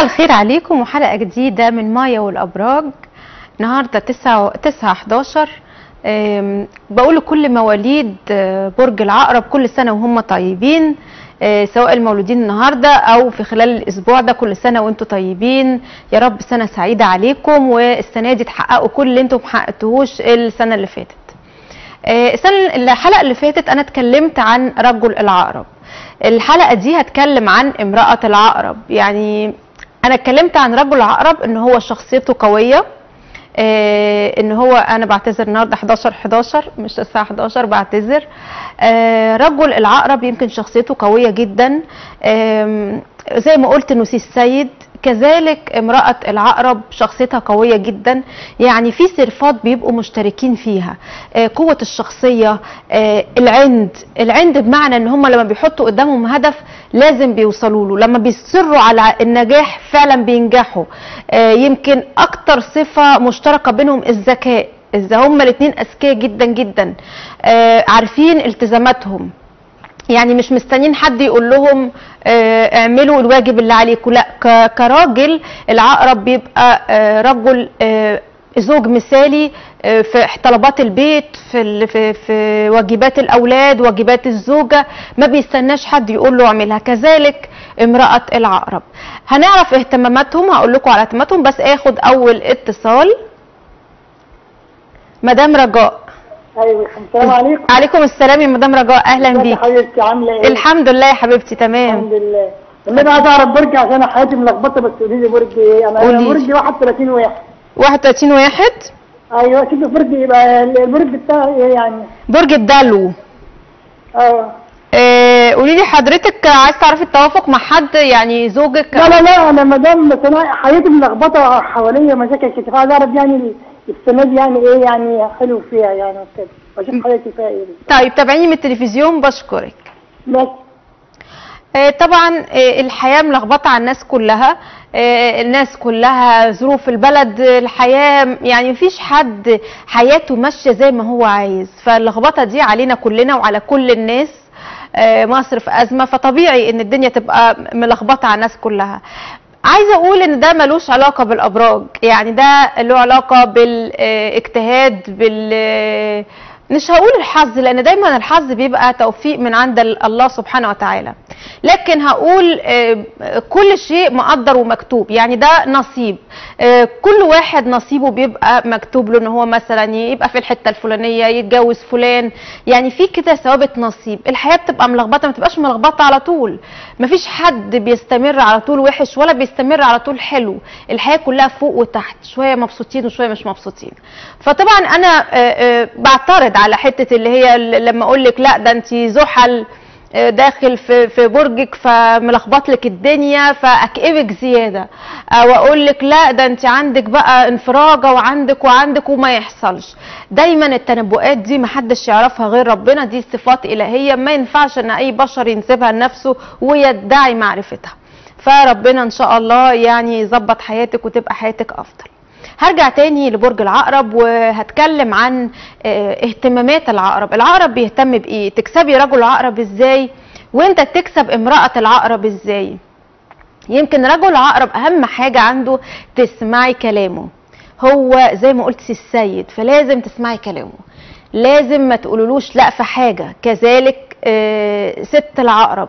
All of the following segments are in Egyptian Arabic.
الخير عليكم وحلقة جديدة من مايا والأبراج النهاردة 9 9 11 أم، بقول لكل مواليد آه، برج العقرب كل سنة وهم طيبين آه، سواء المولودين النهاردة أو في خلال الأسبوع ده كل سنة وانتم طيبين يا رب سنة سعيدة عليكم والسنة دي تحققوا كل اللي انتم محققتوهوش السنة اللي فاتت آه، السنة الحلقة اللي فاتت أنا اتكلمت عن رجل العقرب الحلقة دي هتكلم عن امرأة العقرب يعني أنا اتكلمت عن رجل العقرب إن هو شخصيته قوية آه، ان هو انا بعتذر النهارده 11 11 مش الساعه 11 بعتذر آه، رجل العقرب يمكن شخصيته قويه جدا آم، زي ما قلت نسي السيد كذلك امرأة العقرب شخصيتها قوية جدا يعني في صفات بيبقوا مشتركين فيها آه، قوة الشخصية آه، العند العند بمعنى ان هم لما بيحطوا قدامهم هدف لازم بيوصلوا له لما بيصروا على النجاح فعلا بينجحوا آه، يمكن اكتر صفة مشتركة بينهم الذكاء اذا هما الاثنين اذكياء جدا جدا آه، عارفين التزاماتهم يعني مش مستنيين حد يقول لهم آه، اعملوا الواجب اللي عليكم لا ك- كراجل العقرب بيبقى آه، رجل آه، زوج مثالي آه، في طلبات البيت في ال- في في واجبات الاولاد واجبات الزوجه ما بيستناش حد يقول له اعملها كذلك امراه العقرب هنعرف اهتماماتهم هقول لكم على اهتماماتهم بس اخد اول اتصال مدام رجاء ايوه السلام عليكم عليكم السلام يا مدام رجاء اهلا ازيك يا بيك حبيبتي عامله ايه؟ الحمد لله يا حبيبتي تمام الحمد لله اللي انا عايز اعرف برج عشان انا حياتي ملخبطه بس قولي لي برج ايه؟ انا قولي. برج 31 واحد 31 واحد ايوه شوفي برج يبقى البرج بتاعي ايه يعني؟ برج الدلو اه آه، قولي لي حضرتك عايز تعرفي التوافق مع حد يعني زوجك لا لا لا انا ما دام بس انا حياتي ملخبطه حواليا مشاكل كتير عايز اعرف يعني السنه دي يعني ايه يعني حلو فيها يعني وكده واشوف حياتي فيها ايه طيب تابعيني من التلفزيون بشكرك بس آه، طبعا آه، الحياة ملخبطة على الناس كلها آه، الناس كلها ظروف البلد الحياة يعني مفيش حد حياته ماشية زي ما هو عايز فاللخبطة دي علينا كلنا وعلى كل الناس آه، مصر في أزمة فطبيعي إن الدنيا تبقى ملخبطة على الناس كلها عايزه اقول ان ده ملوش علاقه بالابراج يعني ده له علاقه بالاجتهاد بال مش هقول الحظ لان دايما الحظ بيبقى توفيق من عند ال- الله سبحانه وتعالى لكن هقول آه، كل شيء مقدر ومكتوب يعني ده نصيب آه، كل واحد نصيبه بيبقى مكتوب له ان هو مثلا يبقى في الحته الفلانيه يتجوز فلان يعني في كده ثوابت نصيب الحياه بتبقى ملخبطه ما تبقاش ملخبطه على طول مفيش حد بيستمر على طول وحش ولا بيستمر على طول حلو الحياه كلها فوق وتحت شويه مبسوطين وشويه مش مبسوطين فطبعا انا آه، آه، بعترض على حته اللي هي ال- لما اقول لك لا ده انت زحل آه، داخل في في برجك فملخبط لك الدنيا فاكئبك زياده او اقول لك لا ده انت عندك بقى انفراجه وعندك وعندك وما يحصلش دايما التنبؤات دي محدش يعرفها غير ربنا دي صفات الهيه ما ينفعش ان اي بشر ينسبها لنفسه ويدعي معرفتها فربنا ان شاء الله يعني يظبط حياتك وتبقى حياتك افضل هرجع تاني لبرج العقرب وهتكلم عن آه، اهتمامات العقرب العقرب بيهتم بايه تكسبي رجل العقرب ازاي وانت تكسب امرأة العقرب ازاي يمكن رجل العقرب اهم حاجة عنده تسمعي كلامه هو زي ما قلت السيد فلازم تسمعي كلامه لازم ما تقولولوش لا في حاجة كذلك آه، ست العقرب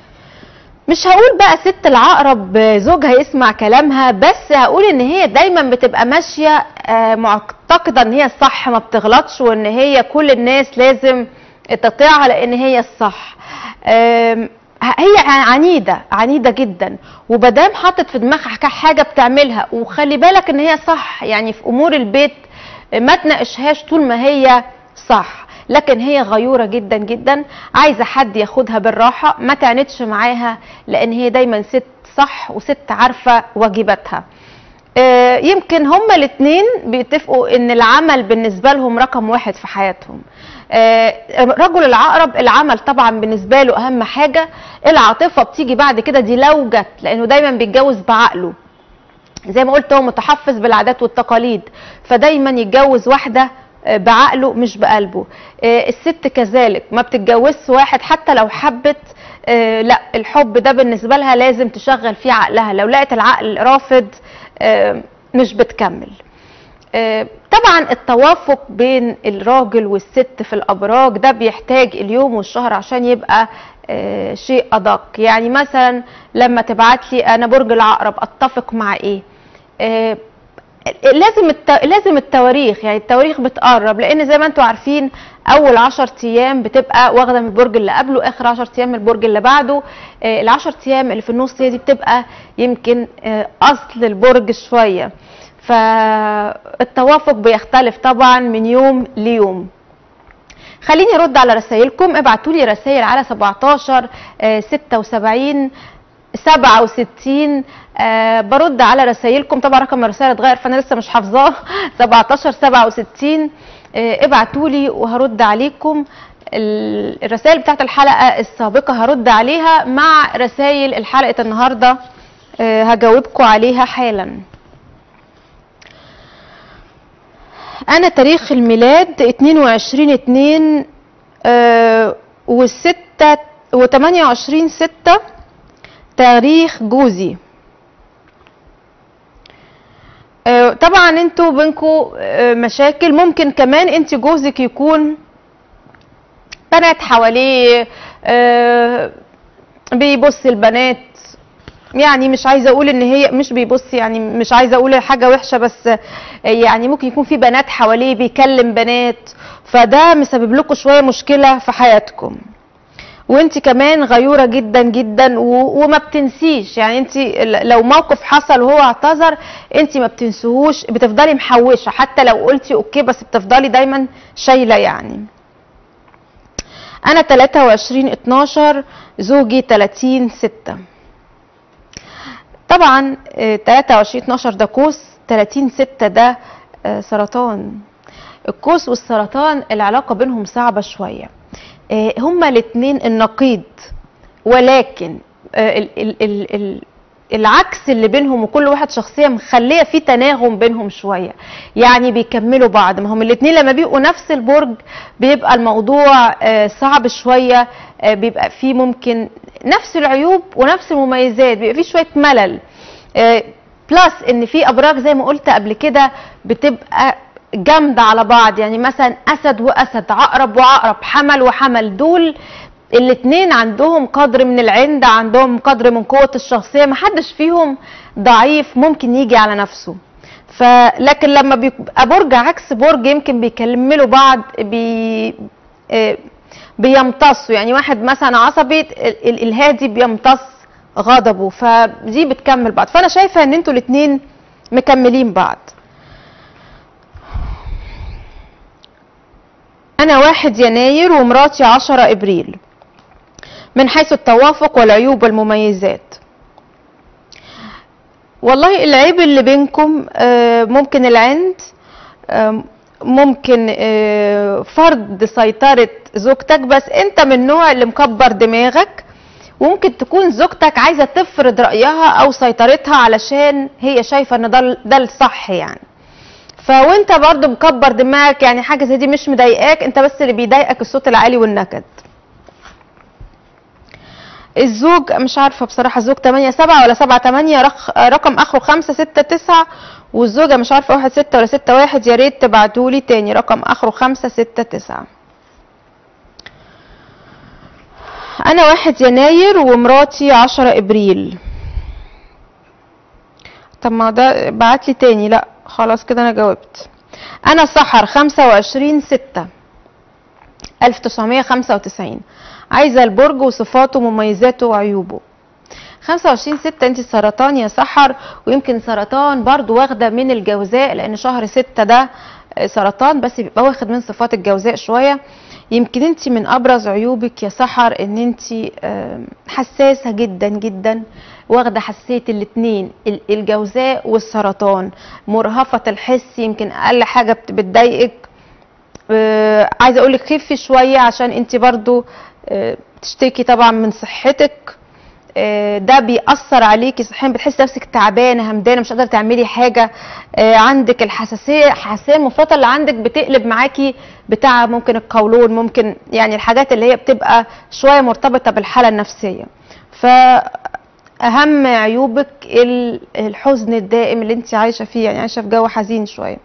مش هقول بقى ست العقرب زوجها يسمع كلامها بس هقول ان هي دايما بتبقى ماشيه آه، معتقده ان هي الصح ما بتغلطش وان هي كل الناس لازم تطيعها لان هي الصح آم، هي عنيده عنيده جدا ومادام حطت في دماغها حاجه بتعملها وخلي بالك ان هي صح يعني في امور البيت ما تناقشهاش طول ما هي صح لكن هي غيورة جدا جدا عايزة حد ياخدها بالراحة ما تعندش معاها لان هي دايما ست صح وست عارفة واجباتها آه، يمكن هما الاثنين بيتفقوا ان العمل بالنسبة لهم رقم واحد في حياتهم آه، رجل العقرب العمل طبعا بالنسبة له اهم حاجة العاطفة بتيجي بعد كده دي لو جت لانه دايما بيتجوز بعقله زي ما قلت هو متحفظ بالعادات والتقاليد فدايما يتجوز واحده آه، بعقله مش بقلبه آه، الست كذلك ما بتتجوزش واحد حتى لو حبت آه، لا الحب ده بالنسبه لها لازم تشغل فيه عقلها لو لقت العقل رافض آه، مش بتكمل آه، طبعا التوافق بين الراجل والست في الابراج ده بيحتاج اليوم والشهر عشان يبقى آه، شيء ادق يعني مثلا لما تبعت لي انا برج العقرب اتفق مع ايه آه، لازم الت... لازم التواريخ يعني التواريخ بتقرب لان زي ما انتم عارفين اول 10 ايام بتبقى واخده من البرج اللي قبله اخر 10 ايام من البرج اللي بعده آه، ال 10 ايام اللي في النص هي دي بتبقى يمكن آه، اصل البرج شويه فالتوافق بيختلف طبعا من يوم ليوم خليني ارد على رسائلكم ابعتوا لي رسائل على 17 آه، 76 67 آه برد على رسائلكم طبعا رقم الرسائل اتغير فانا لسه مش حافظاه 17 67 آه ابعتوا لي وهرد عليكم ال- الرسائل بتاعت الحلقه السابقه هرد عليها مع رسائل الحلقه النهارده آه هجاوبكم عليها حالا انا تاريخ الميلاد 22 2 آه و6 و28 6 تاريخ جوزي آه، طبعا انتوا بينكم مشاكل ممكن كمان انت جوزك يكون بنات حواليه آه، بيبص البنات يعني مش عايزه اقول ان هي مش بيبص يعني مش عايزه اقول حاجه وحشه بس آه، يعني ممكن يكون في بنات حواليه بيكلم بنات فده مسبب لكم شويه مشكله في حياتكم وانت كمان غيوره جدا جدا و- وما بتنسيش يعني انت ل- لو موقف حصل وهو اعتذر انت ما بتنسوهوش بتفضلي محوشه حتى لو قلتي اوكي بس بتفضلي دايما شايله يعني انا 23 12 زوجي 30 6 طبعا آه، 23 12 ده قوس 30 6 ده آه، سرطان القوس والسرطان العلاقه بينهم صعبه شويه آه، هما الاثنين النقيض ولكن آه، ال ال ال ال العكس اللي بينهم وكل واحد شخصيه مخليه في تناغم بينهم شويه يعني بيكملوا بعض ما هم الاثنين لما بيبقوا نفس البرج بيبقى الموضوع آه، صعب شويه آه، بيبقى فيه ممكن نفس العيوب ونفس المميزات بيبقى فيه شويه ملل آه، بلس ان في ابراج زي ما قلت قبل كده بتبقى جامده على بعض يعني مثلا اسد واسد عقرب وعقرب حمل وحمل دول الاتنين عندهم قدر من العند عندهم قدر من قوة الشخصية محدش فيهم ضعيف ممكن يجي على نفسه فلكن لما بيبقى برج عكس برج يمكن بيكملوا بعض بي آه، بيمتصوا يعني واحد مثلا عصبي ال- ال- الهادي بيمتص غضبه فدي بتكمل بعض فانا شايفه ان انتوا الاتنين مكملين بعض انا واحد يناير ومراتي عشرة ابريل من حيث التوافق والعيوب والمميزات والله العيب اللي بينكم آه، ممكن العند آم، ممكن آه، فرض سيطرة زوجتك بس انت من النوع اللي مكبر دماغك وممكن تكون زوجتك عايزة تفرض رأيها او سيطرتها علشان هي شايفة ان ده ده الصح يعني فوانت برضو مكبر دماغك يعني حاجة زي دي مش مضايقاك انت بس اللي بيضايقك الصوت العالي والنكد الزوج مش عارفة بصراحة الزوج 8 7 ولا 7 8 رق... رقم اخره 5 6 9 والزوجة مش عارفة 1 6 ولا 6 1 يا ريت تبعتولي تاني رقم اخره 5 6 9 انا واحد يناير ومراتي 10 ابريل طب ما ده بعت لي تاني لا خلاص كده انا جاوبت انا سحر 25 6 1995 عايزه البرج وصفاته ومميزاته وعيوبه 25 6 انت سرطان يا سحر ويمكن سرطان برضو واخده من الجوزاء لان شهر 6 ده سرطان بس بيبقى واخد من صفات الجوزاء شويه يمكن انت من ابرز عيوبك يا سحر ان انت حساسه جدا جدا واخده حساسيه الاثنين الجوزاء والسرطان مرهفه الحس يمكن اقل حاجه بت- بتضايقك آه، عايزه اقول لك خفي شويه عشان انت برضو آه، بتشتكي طبعا من صحتك آه، ده بيأثر عليكي صحيا بتحسي نفسك تعبانه همدانه مش قادره تعملي حاجه آه، عندك الحساسيه الحساسيه المفرطه اللي عندك بتقلب معاكي بتاع ممكن القولون ممكن يعني الحاجات اللي هي بتبقى شويه مرتبطه بالحاله النفسيه فاهم عيوبك ال- الحزن الدائم اللي انت عايشه فيه يعني عايشه في جو حزين شويه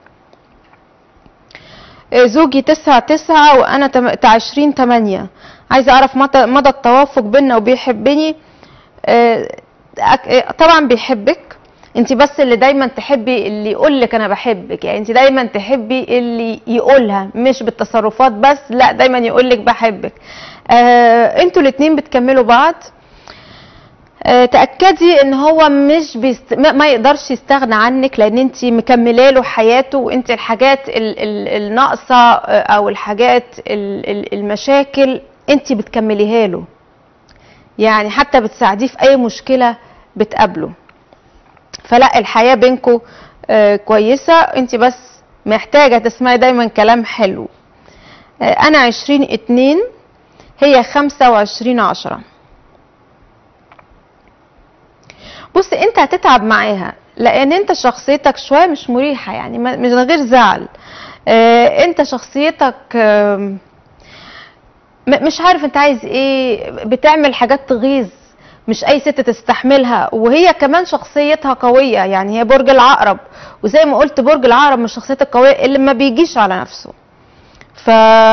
آه، زوجي تسعة تسعة وأنا تم- تا عشرين تمانية عايزة أعرف مدى مدى التوافق بينا وبيحبني آه، أك- آه، طبعا بيحبك انت بس اللي دايما تحبي اللي يقول لك انا بحبك يعني انت دايما تحبي اللي يقولها مش بالتصرفات بس لا دايما يقول لك بحبك آه انتوا الاتنين بتكملوا بعض آه، تاكدي ان هو مش بيست... ما ما يقدرش يستغنى عنك لان انت مكمله له حياته وانت الحاجات ال... ال... الناقصه آه، او الحاجات ال... ال- المشاكل انت بتكمليها له يعني حتى بتساعديه في اي مشكله بتقابله فلا الحياه بينكم كويسه انت بس محتاجه تسمعي دايما كلام حلو آه، انا عشرين اتنين هي خمسة وعشرين عشرة بص انت هتتعب معاها لان انت شخصيتك شويه مش مريحه يعني ما- من غير زعل اه انت شخصيتك آم، م- مش عارف انت عايز ايه بتعمل حاجات تغيظ مش اي ست تستحملها وهي كمان شخصيتها قويه يعني هي برج العقرب وزي ما قلت برج العقرب من الشخصيات القويه اللي ما بيجيش على نفسه ف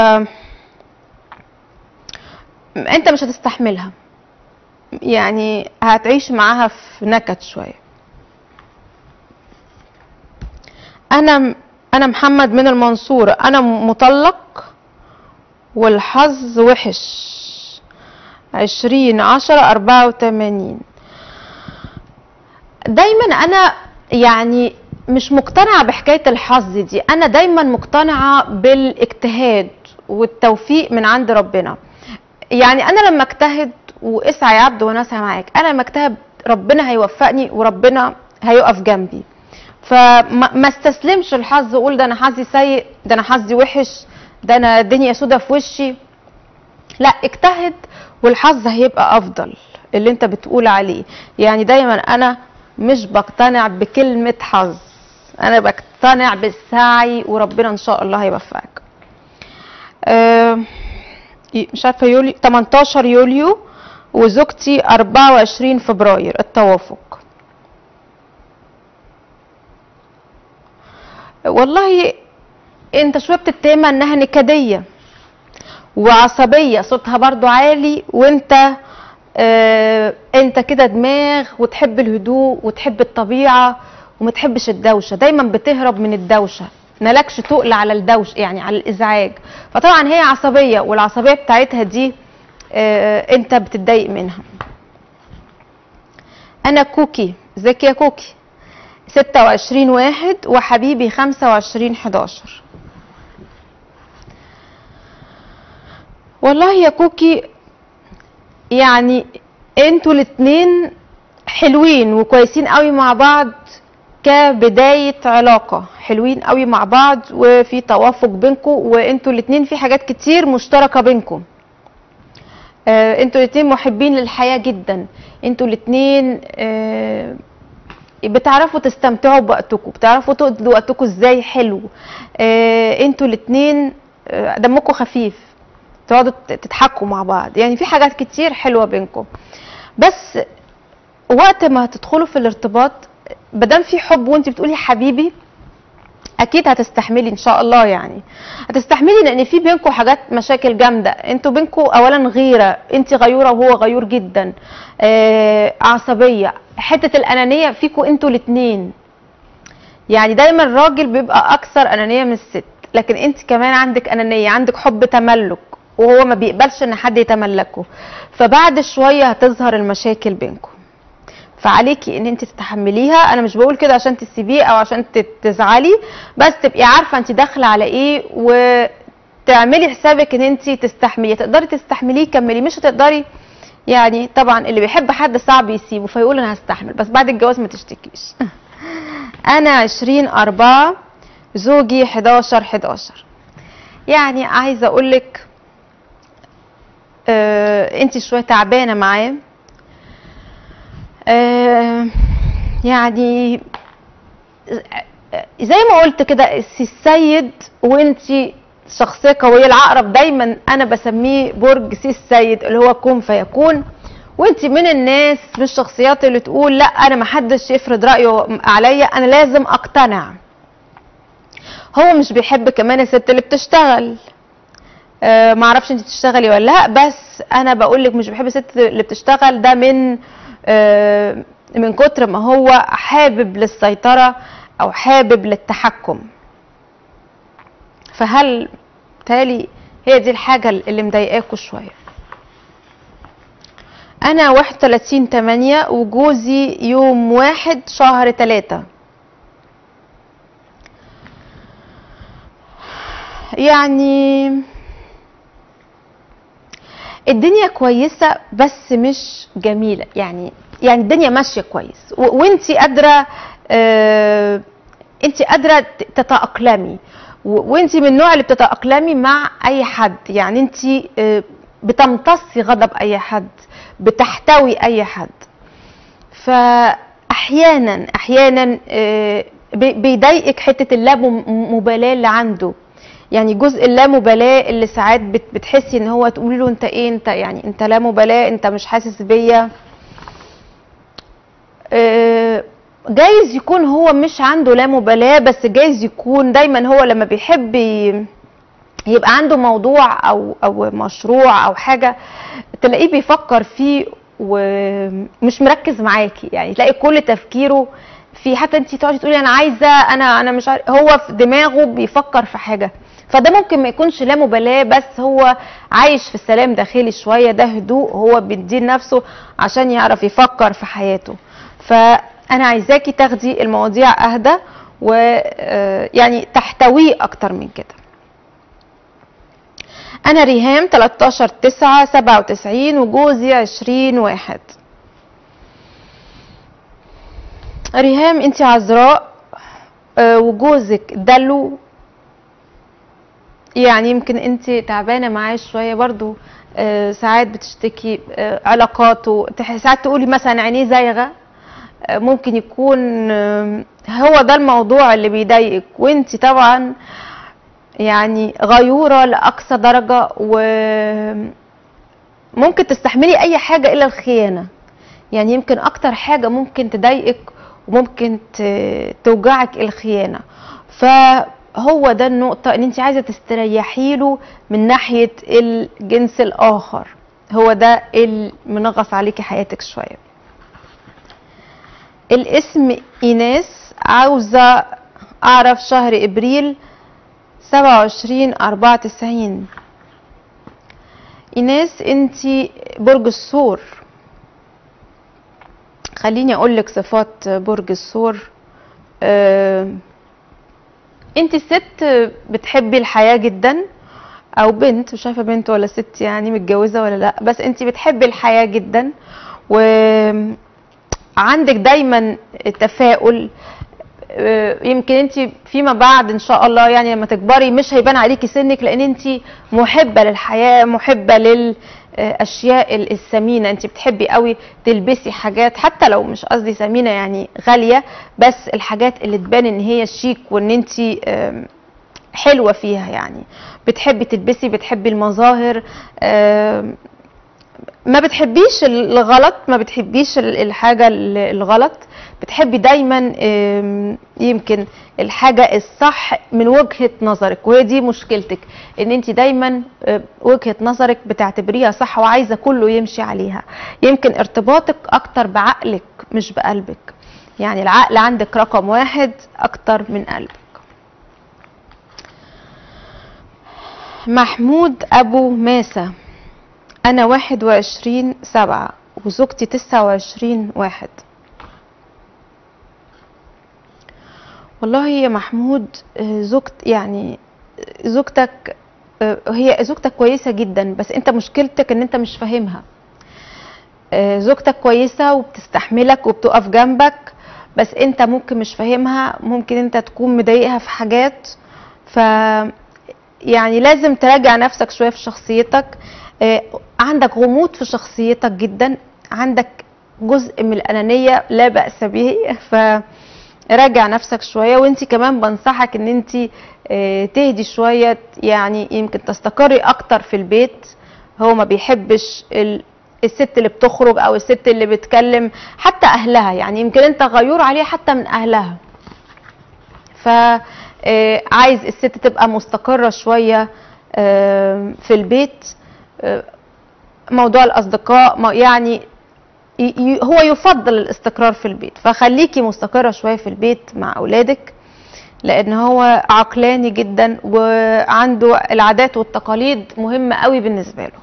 انت مش هتستحملها يعني هتعيش معاها في نكد شويه انا انا محمد من المنصورة انا مطلق والحظ وحش عشرين عشرة اربعة وتمانين دايما انا يعني مش مقتنعة بحكاية الحظ دي انا دايما مقتنعة بالاجتهاد والتوفيق من عند ربنا يعني انا لما اجتهد واسعى يا عبد وانا اسعى معاك انا لما اجتهد ربنا هيوفقني وربنا هيقف جنبي فما ما استسلمش الحظ واقول ده انا حظي سيء ده انا حظي وحش ده انا الدنيا سودة في وشي لا اجتهد والحظ هيبقى افضل اللي انت بتقول عليه يعني دايما انا مش بقتنع بكلمة حظ انا بقتنع بالسعي وربنا ان شاء الله هيوفقك أه مش عارفه يوليو 18 يوليو وزوجتي 24 فبراير التوافق والله انت شويه بتتهم انها نكديه وعصبيه صوتها برضو عالي وانت اه انت كده دماغ وتحب الهدوء وتحب الطبيعه وما تحبش الدوشه دايما بتهرب من الدوشه مالكش تقل على الدوش يعني على الازعاج فطبعا هي عصبيه والعصبيه بتاعتها دي اه انت بتتضايق منها انا كوكي ازيك يا كوكي 26 واحد وحبيبي 25 11 والله يا كوكي يعني انتوا الاتنين حلوين وكويسين قوي مع بعض كبداية علاقة حلوين قوي مع بعض وفي توافق بينكم وانتوا الاتنين في حاجات كتير مشتركة بينكم آه انتوا الاتنين محبين للحياة جدا انتوا الاتنين آه بتعرفوا تستمتعوا بوقتكم بتعرفوا تقضوا وقتكم ازاي حلو آه انتوا الاتنين آه دمكم خفيف تقعدوا تضحكوا مع بعض يعني في حاجات كتير حلوه بينكم بس وقت ما هتدخلوا في الارتباط مادام في حب وانت بتقولي حبيبي اكيد هتستحملي ان شاء الله يعني هتستحملي لان في بينكم حاجات مشاكل جامده انتوا بينكم اولا غيره انت غيوره وهو غيور جدا آه عصبيه حته الانانيه فيكم انتوا الاثنين يعني دايما الراجل بيبقى اكثر انانيه من الست لكن انت كمان عندك انانيه عندك حب تملك وهو ما بيقبلش ان حد يتملكه فبعد شويه هتظهر المشاكل بينكم فعليكي ان انت تتحمليها انا مش بقول كده عشان تسيبيه او عشان تزعلي بس تبقي عارفه انت داخله على ايه وتعملي حسابك ان انت تستحملي تقدري تستحمليه كملي مش هتقدري يعني طبعا اللي بيحب حد صعب يسيبه فيقول انا هستحمل بس بعد الجواز ما تشتكيش انا عشرين اربعة زوجي حداشر حداشر يعني عايزه اقولك آه انت شويه تعبانه معاه يعني زي ما قلت كده السي السيد وانتي شخصية قوية العقرب دايما انا بسميه برج سي السيد اللي هو كن فيكون وانت من الناس من الشخصيات اللي تقول لا انا محدش يفرض رايه عليا انا لازم اقتنع هو مش بيحب كمان الست اللي بتشتغل آه معرفش انت بتشتغلي ولا لا بس انا بقول لك مش بحب الست اللي بتشتغل ده من آه من كتر ما هو حابب للسيطرة او حابب للتحكم فهل تالي هي دي الحاجة اللي مضايقاكوا شوية انا 31 8 وجوزي يوم واحد شهر تلاتة يعني الدنيا كويسة بس مش جميلة يعني يعني الدنيا ماشية كويس وانت قادرة آه انت قادرة ت- تتأقلمي وانت من النوع اللي بتتأقلمي مع اي حد يعني انت آه بتمتصي غضب اي حد بتحتوي اي حد فاحيانا احيانا آه، بي- بيضايقك حته اللامبالاه اللي عنده يعني جزء اللامبالاه اللي ساعات بت- بتحسي ان هو تقولي له انت ايه انت يعني انت لا مبالاه انت مش حاسس بيا آه، جايز يكون هو مش عنده لا مبالاه بس جايز يكون دايما هو لما بيحب ي- يبقى عنده موضوع او او مشروع او حاجه تلاقيه بيفكر فيه ومش مركز معاكي يعني تلاقي كل تفكيره في حتى انت تقعدي تقولي انا عايزه انا انا مش عارف هو في دماغه بيفكر في حاجه فده ممكن ما يكونش لا مبالاه بس هو عايش في سلام داخلي شويه ده هدوء هو بيديه لنفسه عشان يعرف يفكر في حياته فانا عايزاكي تاخدي المواضيع اهدى ويعني تحتويه اكتر من كده انا ريهام 13 9 97 وجوزي 20 واحد ريهام انت عذراء آه، وجوزك دلو يعني يمكن انت تعبانه معاه شويه برضو آه، ساعات بتشتكي آه، علاقاته تح- ساعات تقولي مثلا عينيه زايغه آه، ممكن يكون آه، هو ده الموضوع اللي بيضايقك وانت طبعا يعني غيورة لأقصى درجة وممكن تستحملي أي حاجة إلا الخيانة يعني يمكن أكتر حاجة ممكن تضايقك وممكن ت- توجعك الخيانة فهو ده النقطة إن أنت عايزة تستريحي له من ناحية الجنس الآخر هو ده اللي منغص عليكي حياتك شوية الاسم إيناس عاوزة أعرف شهر إبريل سبعة وعشرين أربعة تسعين إيناس انتي برج الثور خليني أقولك صفات برج الثور آه، انتي ست بتحبي الحياة جدا أو بنت مش عارفة بنت ولا ست يعني متجوزة ولا لأ بس انتي بتحبي الحياة جدا وعندك دايما تفاؤل آه، يمكن انت فيما بعد ان شاء الله يعني لما تكبري مش هيبان عليكي سنك لان انت محبه للحياه محبه للاشياء الثمينه انت بتحبي قوي تلبسي حاجات حتى لو مش قصدي ثمينه يعني غاليه بس الحاجات اللي تبان ان هي شيك وان انت آم، حلوه فيها يعني بتحبي تلبسي بتحبي المظاهر آم، ما بتحبيش الغلط ما بتحبيش ال- الحاجة ال- الغلط بتحبي دايما آم، يمكن الحاجة الصح من وجهة نظرك وهي دي مشكلتك ان انت دايما آه، وجهة نظرك بتعتبريها صح وعايزة كله يمشي عليها يمكن ارتباطك اكتر بعقلك مش بقلبك يعني العقل عندك رقم واحد اكتر من قلبك محمود ابو ماسة أنا واحد وعشرين سبعة وزوجتي تسعة وعشرين واحد والله يا محمود آه، زوجت يعني آه، زوجتك آه، هي زوجتك كويسة جدا بس انت مشكلتك ان انت مش فاهمها آه، زوجتك كويسة وبتستحملك وبتقف جنبك بس انت ممكن مش فاهمها ممكن انت تكون مضايقها في حاجات ف يعني لازم تراجع نفسك شويه في شخصيتك آه، عندك غموض في شخصيتك جدا عندك جزء من الانانيه لا باس به فراجع نفسك شويه وانت كمان بنصحك ان انت آه، تهدي شويه يعني يمكن تستقري اكتر في البيت هو ما بيحبش ال- الست اللي بتخرج او الست اللي بتكلم حتى اهلها يعني يمكن انت غيور عليه حتى من اهلها فعايز الست تبقى مستقرة شوية آه، في البيت آه، موضوع الأصدقاء ما- يعني ي- ي- هو يفضل الاستقرار في البيت فخليكي مستقرة شوية في البيت مع أولادك لأن هو عقلاني جدا وعنده العادات والتقاليد مهمة قوي بالنسبة له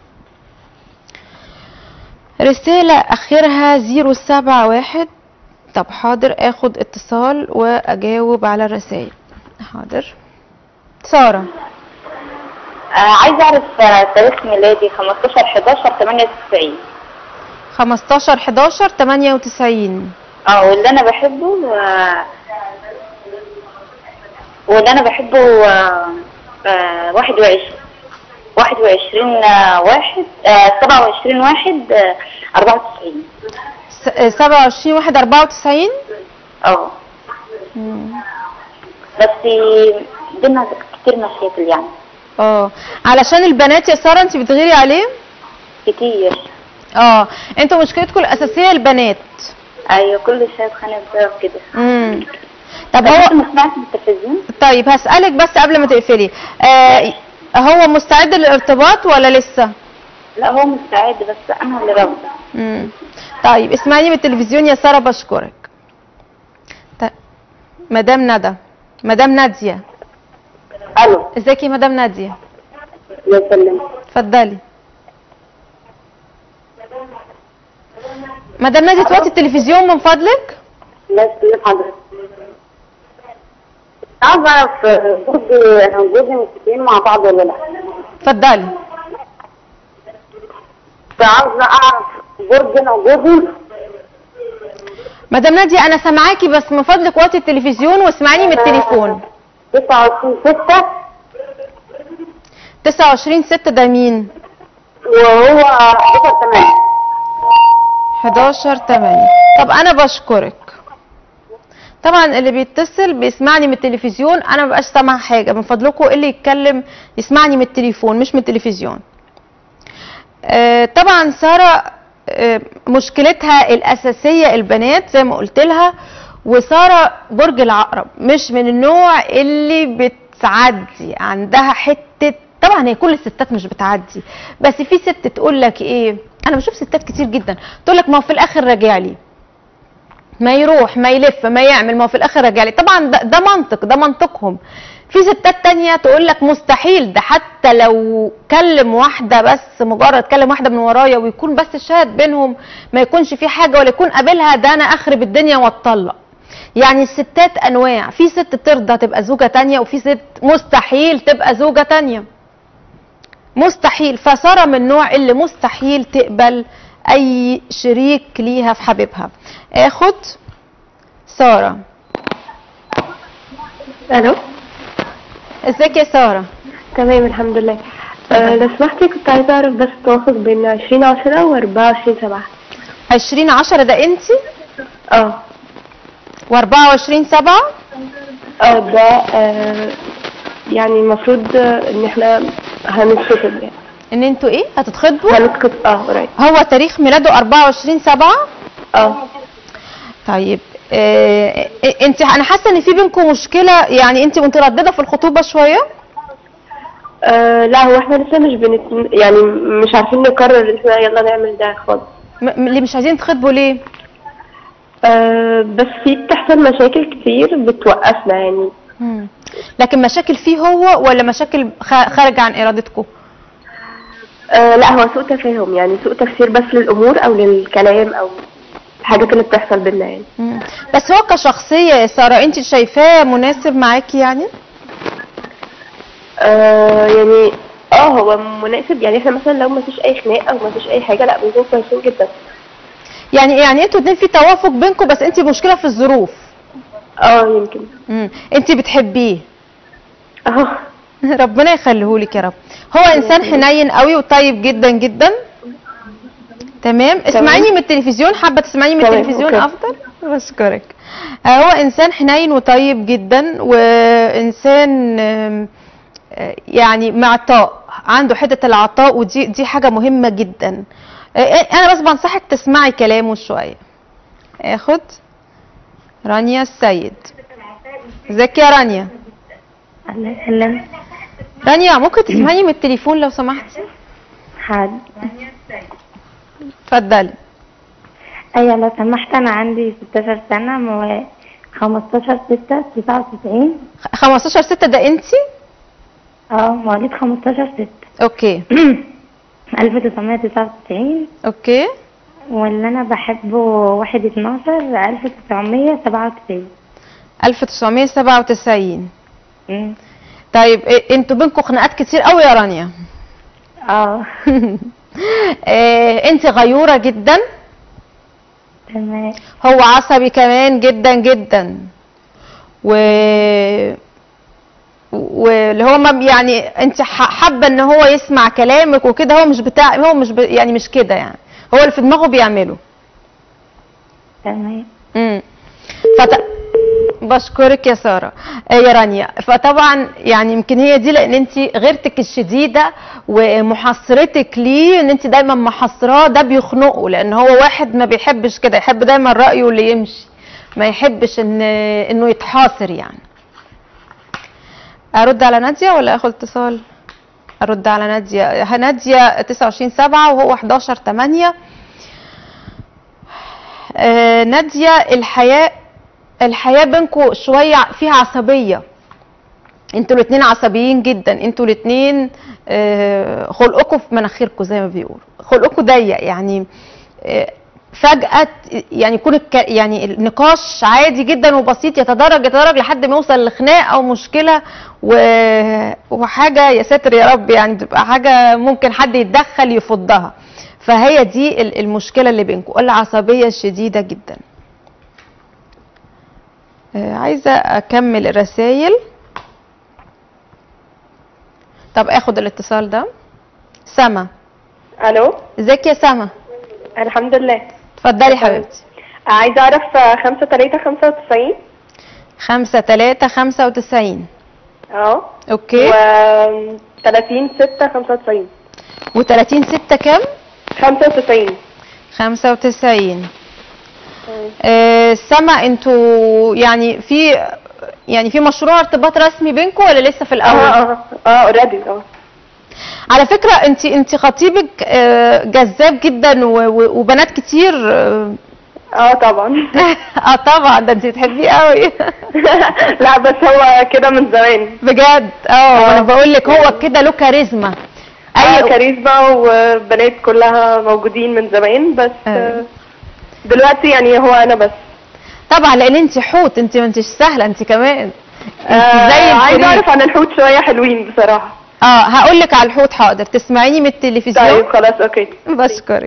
رسالة آخرها 071 طب حاضر اخد اتصال واجاوب على الرسائل حاضر سارة آه عايزة أعرف آه، تاريخ ميلادي 15 11 98 15 11 98 اه واللي أنا بحبه آه، واللي أنا بحبه آه، آه، 21 21 آه، واحد آه، 27 واحد آه، 94 س- آه، 27 1 94 اه بس بينا كتير مشاكل يعني اه علشان البنات يا سارة انت بتغيري عليه كتير اه انتوا مشكلتكم الاساسية البنات ايوه كل شويه اتخانق بسبب كده امم طب بس انت هو ما سمعتش بالتلفزيون طيب هسألك بس قبل ما تقفلي آه هو مستعد للارتباط ولا لسه لا هو مستعد بس انا اللي رافضه مم. طيب اسمعيني من التلفزيون يا ساره بشكرك ط- مدام ندى مدام ناديه الو ازيك يا مدام ناديه يا سلام اتفضلي مدام ناديه توطي التلفزيون من فضلك لا سلام حضرتك عاوز اعرف جوزي انا وجوزي متفقين مع بعض ولا لا اتفضلي فعاوز اعرف برج انا وجوزي مدام ناديه انا سامعاكي بس من فضلك وطي التلفزيون واسمعيني من التليفون 29 6 29 6 ده مين وهو 11 8 11 8 طب انا بشكرك طبعا اللي بيتصل بيسمعني من التلفزيون انا مبقاش سامع حاجه من فضلكم اللي يتكلم يسمعني من التليفون مش من التلفزيون آه، طبعا ساره آه، مشكلتها الاساسيه البنات زي ما قلت لها وساره برج العقرب مش من النوع اللي بتعدي عندها حته طبعا هي كل الستات مش بتعدي بس في ست تقول لك ايه انا بشوف ستات كتير جدا تقول لك ما هو في الاخر راجع لي ما يروح ما يلف ما يعمل ما هو في الاخر راجع لي طبعا ده, ده منطق ده منطقهم في ستات تانية تقول لك مستحيل ده حتى لو كلم واحدة بس مجرد كلم واحدة من ورايا ويكون بس شاهد بينهم ما يكونش في حاجة ولا يكون قابلها ده انا اخرب الدنيا واتطلق يعني الستات انواع في ست ترضى تبقى زوجة تانية وفي ست مستحيل تبقى زوجة تانية مستحيل فسارة من النوع اللي مستحيل تقبل اي شريك ليها في حبيبها اخد سارة الو ازيك يا سارة تمام الحمد لله أه لو سمحتي كنت عايزه اعرف بس التوافق بين 20 10 و 24 7 20 10 ده انت اه و24 7 اه ده أه يعني المفروض ان احنا هنتخطب يعني ان انتوا ايه هتتخطبوا هنتخطب اه قريب هو تاريخ ميلاده 24 7 اه طيب آه انت انا حاسه ان في بينكم مشكله يعني انت متردده في الخطوبه شويه آه، لا هو احنا لسه مش بنت يعني مش عارفين نقرر ان احنا يلا نعمل ده خالص م- م- اللي مش عايزين تخطبوا ليه آه بس في بتحصل مشاكل كتير بتوقفنا يعني مم. لكن مشاكل فيه هو ولا مشاكل خ- خارجه عن ارادتكم آه لا هو سوء تفاهم يعني سوء تفسير بس للامور او للكلام او الحاجات اللي بتحصل بينا يعني مم. بس هو كشخصيه يا ساره انت شايفاه مناسب معاكي يعني آه يعني اه هو مناسب يعني احنا مثلا لو ما فيش اي خناق او ما فيش اي حاجه لا بنكون كويسين جدا يعني يعني انتوا اتنين في توافق بينكم بس انت مشكله في الظروف اه يمكن مم. انت بتحبيه اه ربنا يخليهولك يا رب هو انسان حنين قوي وطيب جدا جدا تمام اسمعيني من التلفزيون حابه تسمعيني من تمام، التلفزيون أوكي. افضل بشكرك آه، هو انسان حنين وطيب جدا وانسان آم، آه، يعني معطاء عنده حته العطاء ودي دي حاجه مهمه جدا آه، آه، انا بس بنصحك تسمعي كلامه شويه اخد رانيا السيد ازيك يا رانيا الله يسلمك رانيا ممكن تسمعيني من التليفون لو سمحتي حاضر اتفضلي ايوه لو سمحت انا عندي 16 سنة مو 15 6 99 15 6 ده انتي اه مواليد 15 6 اوكي 1999 اوكي واللي انا بحبه 1 12 1997 1997 أمم. طيب إيه انتوا بينكم خناقات كتير قوي يا رانيا اه إيه انت غيوره جدا تمام هو عصبي كمان جدا جدا و واللي هو ما يعني انت ح- حابه ان هو يسمع كلامك وكده هو مش بتاع هو مش ب... يعني مش كده يعني هو اللي في دماغه بيعمله تمام امم فت... بشكرك يا ساره آه يا رانيا فطبعا يعني يمكن هي دي لان انت غيرتك الشديده ومحاصرتك ليه ان انت دايما محاصراه ده بيخنقه لان هو واحد ما بيحبش كده يحب دايما رايه اللي يمشي ما يحبش ان انه يتحاصر يعني ارد على ناديه ولا اخد اتصال ارد على ناديه ناديه 29 7 وهو 11 8 آه ناديه الحياه الحياه بينكم شويه فيها عصبيه انتوا الاثنين عصبيين جدا انتوا الاثنين خلقكم في مناخيركم زي ما بيقولوا خلقكم ضيق يعني آه، فجأة يعني يكون الك... يعني النقاش عادي جدا وبسيط يتدرج يتدرج لحد ما يوصل لخناق او مشكلة و... وحاجة يا ساتر يا رب يعني بتبقى حاجة ممكن حد يتدخل يفضها فهي دي ال- المشكلة اللي بينكم العصبية الشديدة جدا آه، عايزة اكمل الرسايل طب اخد الاتصال ده سما الو ازيك يا سما الحمد لله اتفضلي حبيبتي عايزه اعرف خمسة تلاتة خمسة وتسعين خمسة تلاتة خمسة وتسعين اه اوكي و تلاتين ستة خمسة وتسعين وتلاتين ستة كام؟ خمسة وتسعين خمسة وتسعين آه سما انتوا يعني في يعني في مشروع ارتباط رسمي بينكم ولا لسه في اه الاول؟ اه اه اوريدي اه على فكرة انت انت خطيبك آه، جذاب جدا و- و- وبنات كتير اه اه طبعا آه طبعا ده انت بتحبيه قوي لا بس هو كده من زمان بجد اه انا بقول لك هو كده له كاريزما اي اي كاريزما وبنات كلها موجودين من زمان بس أيوة. آه، دلوقتي يعني هو انا بس طبعا لان انت حوت انت ما انتش سهله انت كمان انت آه، زي عايزه الفريق اعرف عن الحوت شويه حلوين بصراحه اه هقول لك على الحوت حاضر تسمعيني من التلفزيون طيب خلاص اوكي بشكرك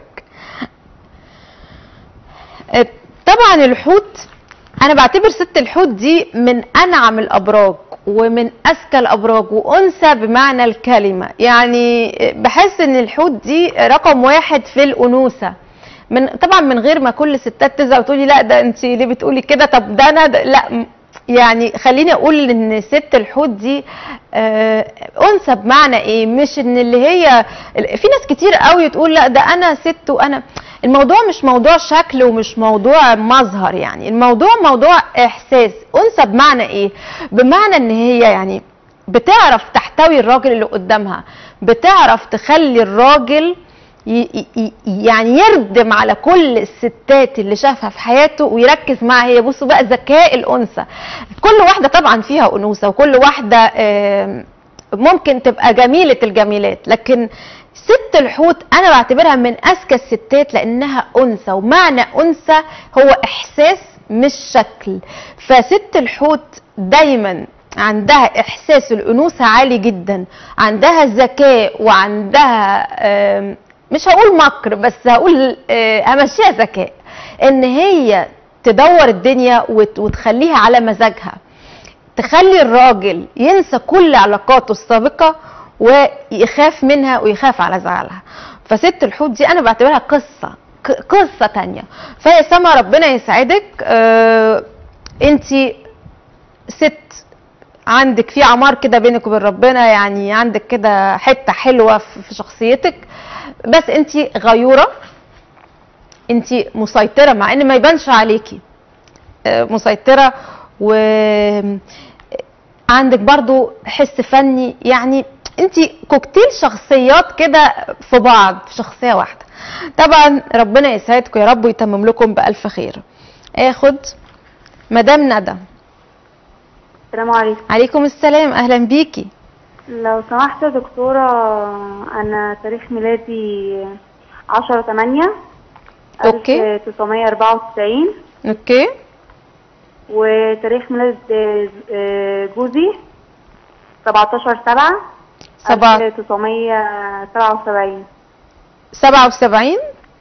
آه، طبعا الحوت انا بعتبر ست الحوت دي من انعم الابراج ومن اذكى الابراج وانثى بمعنى الكلمه يعني بحس ان الحوت دي رقم واحد في الانوثه من طبعا من غير ما كل ستات تزعل وتقولي لا ده انت ليه بتقولي كده طب ده انا ده لا م- يعني خليني اقول ان ست الحوت دي آه انثى بمعنى ايه مش ان اللي هي في ناس كتير قوي تقول لا ده انا ست وانا الموضوع مش موضوع شكل ومش موضوع مظهر يعني الموضوع موضوع احساس انثى بمعنى ايه بمعنى ان هي يعني بتعرف تحتوي الراجل اللي قدامها بتعرف تخلي الراجل ي- ي- يعني يردم على كل الستات اللي شافها في حياته ويركز معاها هي بصوا بقى ذكاء الانثى كل واحده طبعا فيها انوثه وكل واحده آم، ممكن تبقى جميله الجميلات لكن ست الحوت انا بعتبرها من اذكى الستات لانها انثى ومعنى انثى هو احساس مش شكل فست الحوت دايما عندها احساس الانوثه عالي جدا عندها ذكاء وعندها آم، مش هقول مكر بس هقول آه، همشيها ذكاء ان هي تدور الدنيا وت- وتخليها على مزاجها تخلي الراجل ينسى كل علاقاته السابقة ويخاف منها ويخاف على زعلها فست الحوت دي انا بعتبرها قصة ق- قصه تانية فيا سما ربنا يسعدك آه انت ست عندك في عمار كده بينك وبين ربنا يعني عندك كده حته حلوه في في شخصيتك بس انت غيوره انت مسيطره مع ان ما يبانش عليكي آه، مسيطره و عندك برضو حس فني يعني انت كوكتيل شخصيات كده في بعض في شخصيه واحده طبعا ربنا يسعدكم يا رب ويتمم لكم بالف خير اخد مدام ندى السلام عليكم عليكم السلام اهلا بيكي لو سمحت يا دكتورة أنا تاريخ ميلادي عشرة تمانية أوكي. تسعمية أربعة وتسعين اوكي وتاريخ ميلاد آه، جوزي سبعتاشر سبعة سبعة تسعمية سبعة وسبعين سبعة وسبعين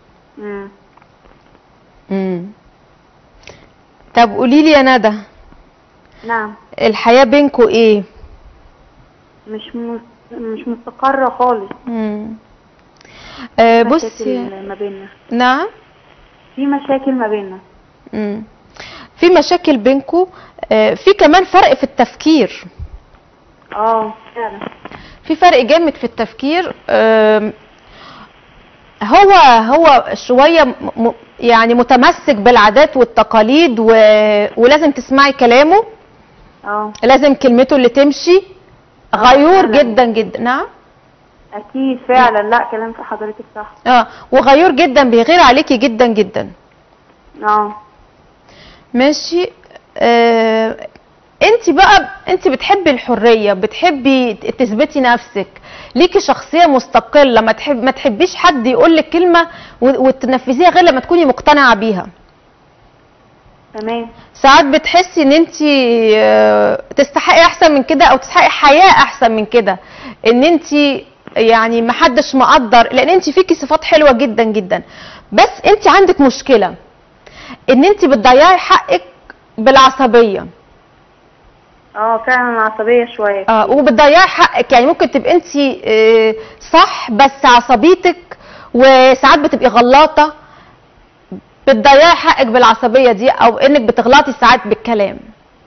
مم. طب قولي لي يا ندى نعم الحياة بينكوا ايه مش مس- مش مستقرة خالص مم. آه بصي مشاكل ما بيننا نعم في مشاكل ما بيننا مم. في مشاكل بينكوا آه في كمان فرق في التفكير اه فعلا في فرق جامد في التفكير آم، هو هو شويه م- م- يعني متمسك بالعادات والتقاليد و... ولازم تسمعي كلامه اه لازم كلمته اللي تمشي غيور فعلاً. جدا جدا نعم أكيد فعلا لا كلام في حضرتك صح اه وغيور جدا بيغير عليكي جدا جدا اه ماشي آه انت بقى انت بتحبي الحريه بتحبي تثبتي نفسك ليكي شخصيه مستقله ما تحب ما تحبيش حد يقول لك كلمه و- وتنفذيها غير لما تكوني مقتنعه بيها تمام ساعات بتحسي ان انت آه، تستحقي احسن من كده او تستحقي حياه احسن من كده ان انت يعني محدش مقدر لان انت فيكي صفات حلوه جدا جدا بس انت عندك مشكله ان انت بتضيعي حقك بالعصبيه اه فعلا عصبية شوية اه وبتضيعي حقك يعني ممكن تبقي انت آه، صح بس عصبيتك وساعات بتبقي غلاطه بتضيعي حقك بالعصبيه دي او انك بتغلطي ساعات بالكلام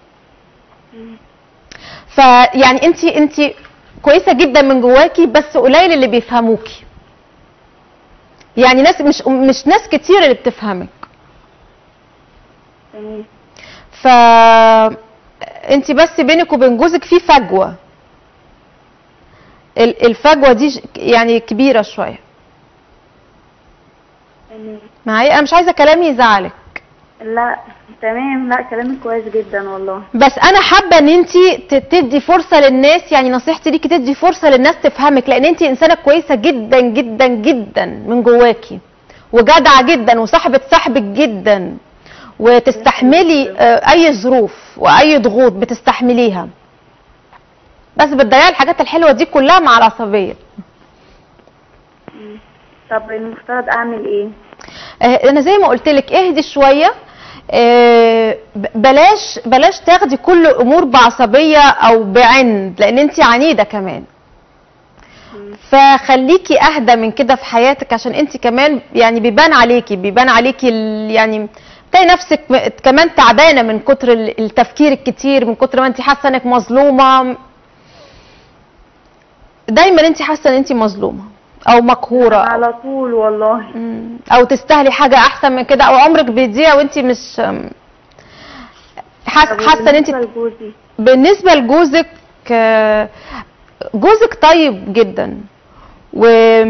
فيعني انت انت كويسه جدا من جواكي بس قليل اللي بيفهموكي يعني ناس مش مش ناس كتير اللي بتفهمك تمام ف انت بس بينك وبين جوزك في فجوه ال- الفجوه دي ش- يعني كبيره شويه تمام معايا انا مش عايزه كلامي يزعلك لا تمام لا كلامك كويس جدا والله بس انا حابه ان انت تدي فرصه للناس يعني نصيحتي ليكي تدي فرصه للناس تفهمك لان انت انسانه كويسه جدا جدا جدا من جواكي وجدعه جدا وصاحبه صاحبك جدا وتستحملي آه، اي ظروف واي ضغوط بتستحمليها بس بتضيعي الحاجات الحلوه دي كلها مع العصبيه طب المفترض اعمل ايه آه، انا زي ما قلت لك اهدي شويه آه، ب- بلاش بلاش تاخدي كل الامور بعصبيه او بعند لان انت عنيده كمان فخليكي اهدى من كده في حياتك عشان انت كمان يعني بيبان عليكي بيبان عليكي ال- يعني تلاقي نفسك م- كمان تعبانه من كتر ال- التفكير الكتير من كتر ما انت حاسه انك مظلومه دايما انت حاسه ان انت مظلومه او مقهوره على طول والله مم. او تستاهلي حاجه احسن من كده او عمرك بيضيع وانت مش أم، حاسه طب حاسه ان انت وبالنسبة لجوزي بالنسبه لجوزك آه، جوزك طيب جدا و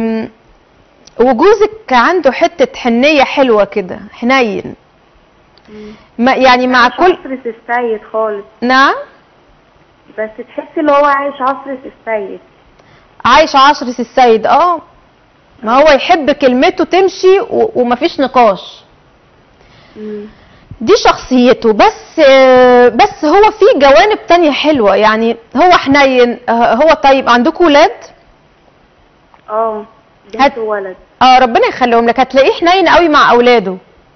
وجوزك عنده حته حنيه حلوه كده حنين ما يعني مع مش كل عصرة السيد خالص نعم بس تحسي اللي هو عايش عصرة السيد عايش عشرة السيد اه ما هو يحب كلمته تمشي و- ومفيش نقاش مم. دي شخصيته بس آه، بس هو في جوانب تانية حلوة يعني هو حنين آه، هو طيب عندكم ولاد اه هات- بنت وولد اه ربنا يخليهم لك هتلاقيه حنين قوي مع اولاده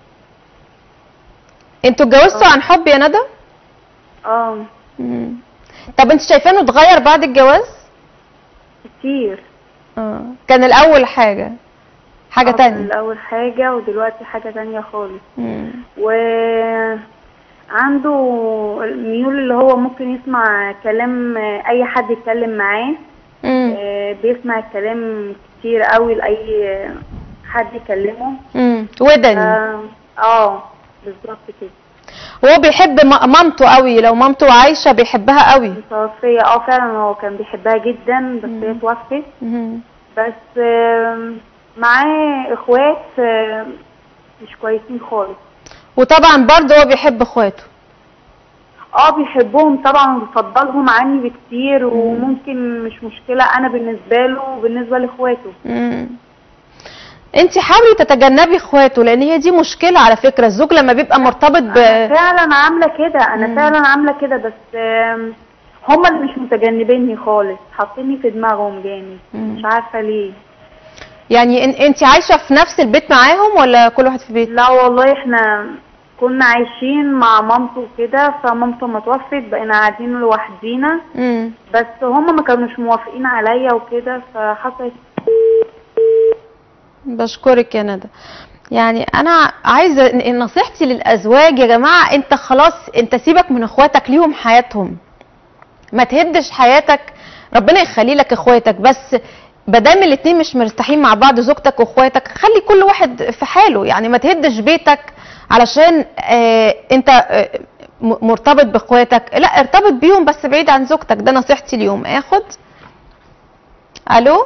انتوا اتجوزتوا عن حب يا ندى اه مم. طب انت شايفاه انه اتغير بعد الجواز كتير اه كان الاول حاجة حاجه آه، تانية الأول حاجة ودلوقتي حاجة تانية خالص مم. وعنده الميول اللي هو ممكن يسمع كلام أي حد يتكلم معاه مم. آه، بيسمع الكلام كتير قوي لأي حد يكلمه مم. ودني اه آه، بالظبط كده هو بيحب م- مامته قوي لو مامته عايشه بيحبها قوي متوفية اه فعلا هو كان بيحبها جدا بس هي توفت مم. بس آم، معاه اخوات آم، مش كويسين خالص وطبعا برضه هو بيحب اخواته اه بيحبهم طبعا وبيفضلهم عني بكتير وممكن مش مشكلة انا بالنسبة له وبالنسبة لاخواته مم. انت حاولي تتجنبي اخواته لان هي دي مشكله على فكره الزوج لما بيبقى مرتبط ب انا فعلا عاملة كده انا فعلا عاملة كده بس آم، هما اللي مش متجنبيني خالص حاطيني في دماغهم جامد مش عارفة ليه يعني ان- انت عايشه في نفس البيت معاهم ولا كل واحد في بيت لا والله احنا كنا عايشين مع مامته كده فمامته ما توفت بقينا قاعدين لوحدينا مم. بس هما ما كانوش موافقين عليا وكده فحصلت بشكرك يا ندى يعني انا عايزه إن- إن نصيحتي للازواج يا جماعه انت خلاص انت سيبك من اخواتك ليهم حياتهم ما تهدش حياتك ربنا يخلي لك اخواتك بس بدام الاتنين مش مرتاحين مع بعض زوجتك واخواتك خلي كل واحد في حاله يعني ما تهدش بيتك علشان آه انت آه م- مرتبط باخواتك لا ارتبط بيهم بس بعيد عن زوجتك ده نصيحتي اليوم اخد الو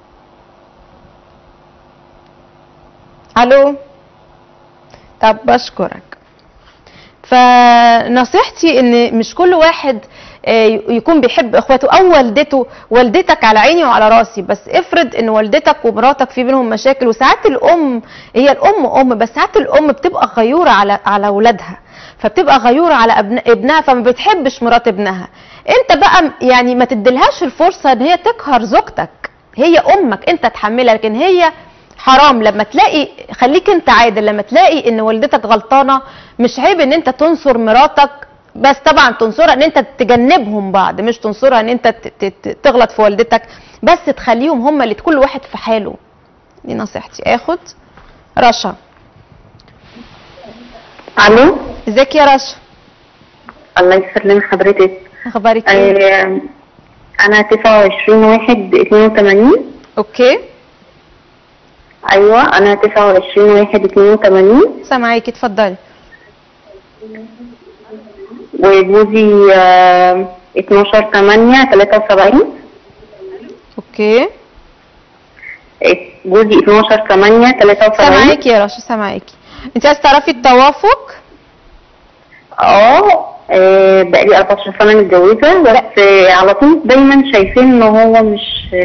الو طب بشكرك فنصيحتي ان مش كل واحد آه، يكون بيحب اخواته او والدته والدتك على عيني وعلى راسي بس افرض ان والدتك ومراتك في بينهم مشاكل وساعات الام هي الام ام بس ساعات الام بتبقى غيوره على على اولادها فبتبقى غيوره على ابن ابنها فما بتحبش مرات ابنها انت بقى يعني ما تديلهاش الفرصه ان هي تقهر زوجتك هي امك انت تحملها لكن هي حرام لما تلاقي خليك انت عادل لما تلاقي ان والدتك غلطانه مش عيب ان انت تنصر مراتك بس طبعا تنصرها ان انت تجنبهم بعض مش تنصرها ان انت ت- ت- ت- تغلط في والدتك بس تخليهم هم اللي كل واحد في حاله دي نصيحتي اخد رشا الو ازيك يا رشا الله يسلم حضرتك اخبارك ايه آه، انا 29 واحد 82 اوكي ايوه انا 29 واحد 82 سامعاكي اتفضلي وجوزي آه، 12 8 73 اوكي جوزي 12 8 73 سامعاكي يا رشا سامعاكي انت عايزه تعرفي التوافق اه آه، بقالي 14 سنة متجوزة بس آه، على طول دايما شايفين ان هو مش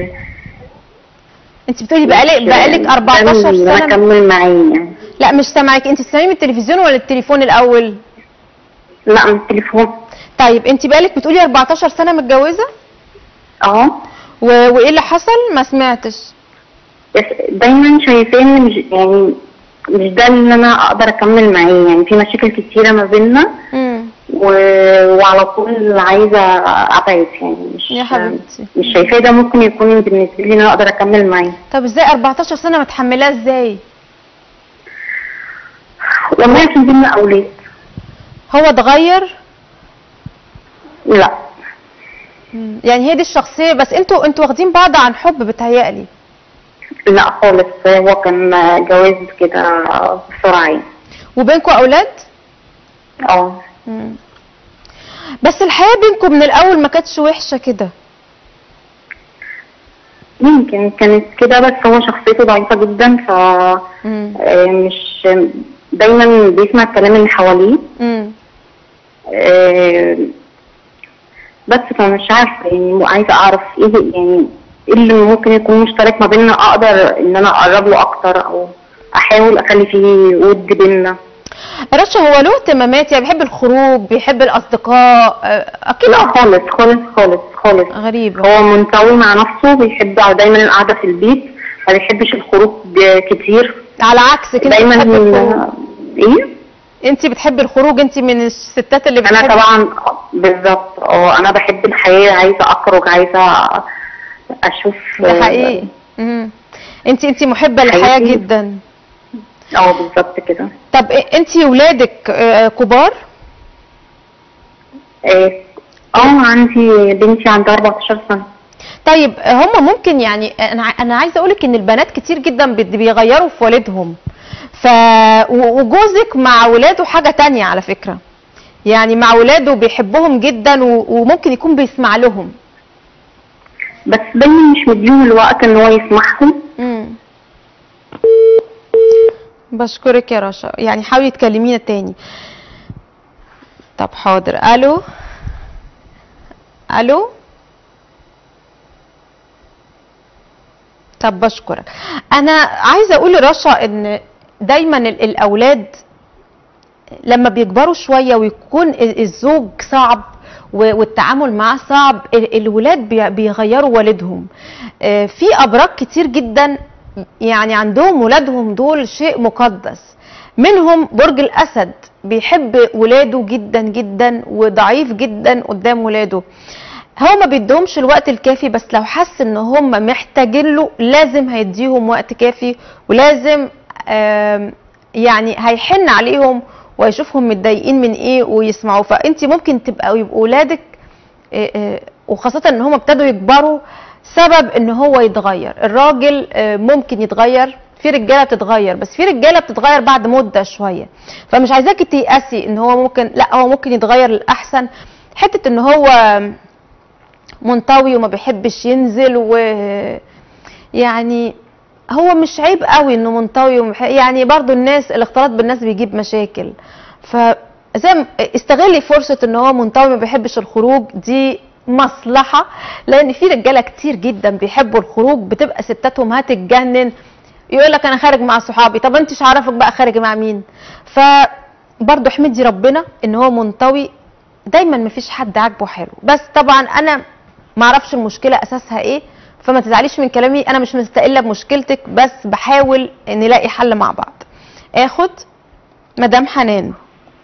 انت بتقولي بقالك بقالك 14 ان انا سنه اكمل معاه يعني لا مش سامعاكي انت بتسمعي من التلفزيون ولا التليفون الاول لا من التليفون طيب انت بقالك بتقولي 14 سنه متجوزه اه و... وايه اللي حصل ما سمعتش بس دايما شايفين مش يعني مش ده اللي انا اقدر اكمل معاه يعني في مشاكل كتيرة ما بيننا امم و... وعلى طول عايزة ابعد يعني مش يا حبيبتي. مش شايفاه ده ممكن يكون بالنسبة لي ان انا اقدر اكمل معاه طب ازاي 14 سنه متحملاه ازاي والله عشان بينا اولاد هو اتغير لا يعني هي دي الشخصيه بس انتوا انتوا واخدين بعض عن حب بتهيألي لا خالص هو كان جواز كده بسرعة يعني وبينكم اولاد اه مم. بس الحياه بينكم من الاول ما كانتش وحشه كده يمكن كانت كده بس هو شخصيته ضعيفة جدا ف امم آه، مش دايما بيسمع الكلام اللي حواليه امم آه، بس فمش عارفة يعني عايزة أعرف إيه يعني إيه اللي ممكن يكون مشترك ما بيننا أقدر إن أنا أقرب له أكتر أو أحاول أخلي فيه ود بيننا رشا هو له اهتمامات يعني بيحب الخروج بيحب الاصدقاء آه، اكيد لا هو خالص خالص خالص خالص غريب هو منطوي مع نفسه بيحب دايما القعدة في البيت ما بيحبش الخروج كتير على عكس كده دايما بتحب الخروج ايه انت بتحبي الخروج انت من الستات اللي انا بتحب طبعا بالظبط اه انا بحب الحياة عايزة اخرج عايزة اشوف ده حقيقي مم. انت انت محبه للحياه حياتي. جدا اه بالظبط كده طب انت ولادك آه، كبار اه آه، عندي بنتي عندها 14 سنة طيب هم ممكن يعني انا ع- انا عايزه اقولك ان البنات كتير جدا بت- بيغيروا في والدهم ف و- وجوزك مع ولاده حاجه تانية على فكره يعني مع ولاده بيحبهم جدا و- وممكن يكون بيسمع لهم بس بني مش مديهم الوقت ان هو يسمعهم مم. بشكرك يا رشا يعني حاولي تكلمينا تاني طب حاضر الو الو طب بشكرك انا عايزه اقول لرشا ان دايما ال- الاولاد لما بيكبروا شويه ويكون ال- الزوج صعب و- والتعامل معاه صعب ال- الولاد بي- بيغيروا والدهم آه، في ابراج كتير جدا يعني عندهم ولادهم دول شيء مقدس منهم برج الاسد بيحب ولاده جدا جدا وضعيف جدا قدام ولاده هو ما بيديهمش الوقت الكافي بس لو حس ان هم محتاجين له لازم هيديهم وقت كافي ولازم آم، يعني هيحن عليهم ويشوفهم متضايقين من ايه ويسمعوا فانت ممكن تبقى يبقوا ولادك آه، آه، وخاصة ان هم ابتدوا يكبروا سبب ان هو يتغير الراجل آه، ممكن يتغير في رجاله بتتغير بس في رجاله بتتغير بعد مده شويه فمش عايزاكي تيأسي ان هو ممكن لا هو ممكن يتغير للاحسن حته ان هو منطوي وما بيحبش ينزل و يعني هو مش عيب قوي انه منطوي ومح... يعني برضو الناس الاختلاط بالناس بيجيب مشاكل فزي ما- استغلي فرصه ان هو منطوي ما بيحبش الخروج دي مصلحه لان في رجاله كتير جدا بيحبوا الخروج بتبقى ستاتهم هتتجنن يقول لك انا خارج مع صحابي طب انت مش عارفك بقى خارج مع مين فبرضه احمدي ربنا ان هو منطوي دايما مفيش حد عاجبه حلو بس طبعا انا ما اعرفش المشكله اساسها ايه فما تزعليش من كلامي انا مش مستقله بمشكلتك بس بحاول نلاقي حل مع بعض اخد مدام حنان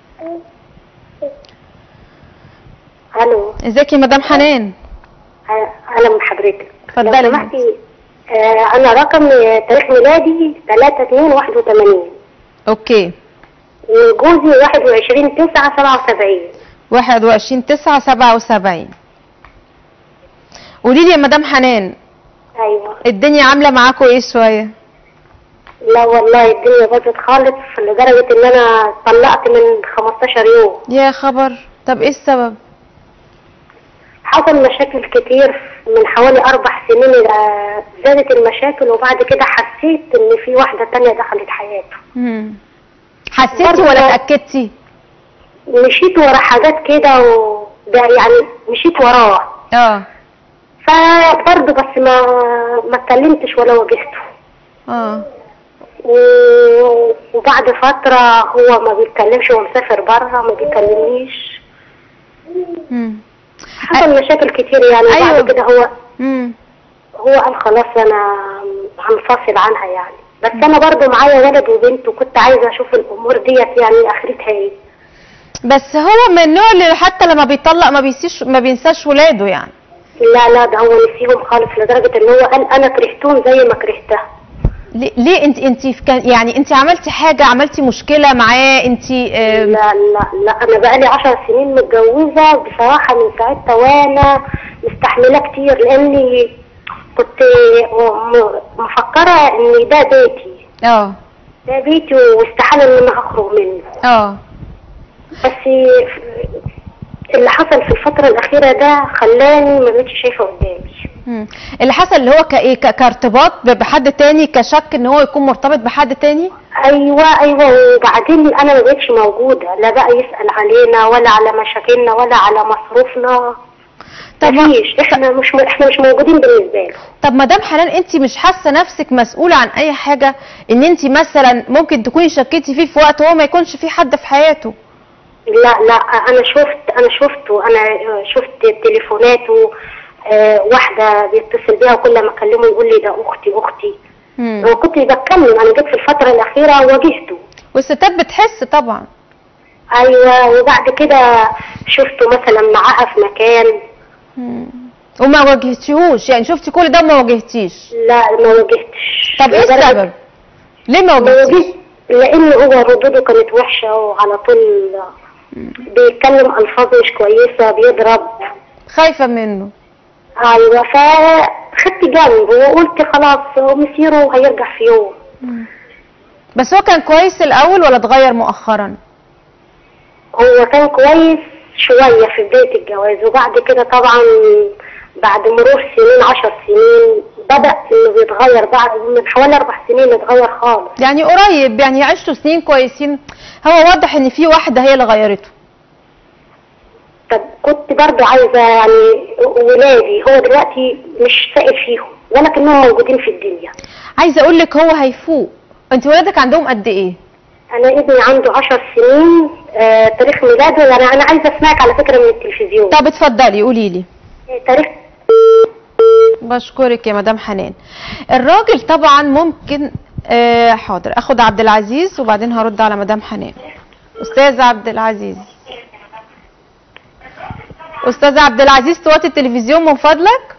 الو ازيك يا مدام حنان اهلا بحضرتك اتفضلي. لو سمحتي آه، انا رقم آه، تاريخ ميلادي 3 2 81 اوكي وجوزي 21 9 77 21 9 77 قولي لي يا مدام حنان ايوه الدنيا عامله معاكم ايه شويه لا والله الدنيا باظت خالص لدرجه ان انا طلقت من 15 يوم يا خبر طب ايه السبب حصل مشاكل كتير من حوالي اربع سنين آه، زادت المشاكل وبعد كده حسيت ان في واحده تانية دخلت حياته مم. حسيتي برضه- ولا اتاكدتي مشيت ورا حاجات كده و ده يعني مشيت وراه اه فبرضه بس ما ما اتكلمتش ولا واجهته اه و- وبعد فترة هو ما بيتكلمش هو مسافر بره ما بيكلمنيش مم. حصل مشاكل كتير يعني أيوة. بعد كده هو مم. هو قال خلاص انا هنفصل عنها يعني بس انا برضه معايا ولد وبنت وكنت عايزة اشوف الامور ديت يعني اخرتها ايه بس هو من النوع اللي حتى لما بيطلق ما بيسيش ما بينساش ولاده يعني لا لا ده هو نسيهم خالص لدرجة ان هو قال انا كرهتهم زي ما كرهتها ليه, ليه انت انت في كان يعني انت عملتي حاجه عملتي مشكله معاه انت آه لا لا لا انا بقالي عشر سنين متجوزة بصراحة من ساعتها وانا مستحملة كتير لاني كنت م- مفكرة ان ده بيتي اه ده بيتي واستحالة ان انا اخرج منه اه بس اللي حصل في الفترة الأخيرة ده خلاني ما بقتش شايفة قدامي مم. اللي حصل اللي هو كايه ك- كارتباط ب- بحد تاني كشك ان هو يكون مرتبط بحد تاني أيوة أيوة وبعدين أنا ما بقتش موجودة لا بقى يسأل علينا ولا على مشاكلنا ولا على مصروفنا طب مفيش احنا مش م... احنا مش موجودين بالنسبة له طب مدام حنان انت مش حاسه نفسك مسؤوله عن اي حاجه ان انت مثلا ممكن تكوني شكيتي فيه في وقت هو ما يكونش في حد في حياته لا لا أنا شفت أنا شفته أنا شفت تليفوناته آه، واحدة بيتصل بيها وكل ما أكلمه يقول لي ده أختي أختي مم. أنا كنت بتكلم أنا جيت في الفترة الأخيرة واجهته والستات بتحس طبعا ايوه وبعد كده شفته مثلا معاها في مكان مم. وما واجهتيهوش يعني شفتي كل ده وما واجهتيش لا ما واجهتش طب ايه لدرجة- السبب ليه ما ما واجهتيش واجهت لان هو ردوده كانت وحشه وعلى طول بيتكلم الفاظ مش كويسه بيضرب خايفه منه ايوه فخدت جنب وقلت خلاص هو مسيره وهيرجع في يوم بس هو كان كويس الاول ولا اتغير مؤخرا هو كان كويس شويه في بدايه الجواز وبعد كده طبعا بعد مرور سنين عشر سنين بدا انه يتغير بعد من حوالي اربع سنين اتغير خالص يعني قريب يعني عشتوا سنين كويسين هو واضح ان في واحده هي اللي غيرته طب كنت برضو عايزه يعني ولادي هو دلوقتي مش سائل فيهم ولا كانهم موجودين في الدنيا عايزه اقول لك هو هيفوق انت ولادك عندهم قد ايه انا ابني عنده عشر سنين آه تاريخ ميلاده انا انا عايزه اسمعك على فكره من التلفزيون طب اتفضلي قولي لي آه، تاريخ بشكرك يا مدام حنان الراجل طبعا ممكن آه حاضر اخد عبد العزيز وبعدين هرد على مدام حنان استاذ عبد العزيز استاذ عبد العزيز توطي التلفزيون من فضلك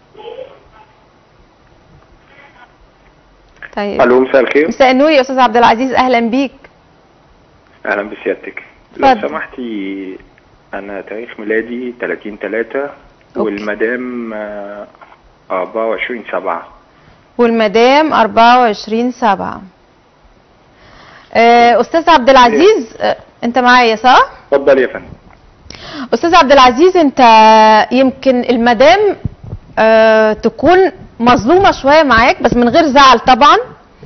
طيب الو مساء الخير مساء النور يا استاذ عبد العزيز اهلا بيك اهلا بسيادتك لو اتفضل. سمحتي انا تاريخ ميلادي 30 3 والمدام آه، 24 7 والمدام 24 7 آه استاذ عبد العزيز آه انت معايا صح اتفضل يا فندم استاذ عبد العزيز انت يمكن المدام آه تكون مظلومه شويه معاك بس من غير زعل طبعا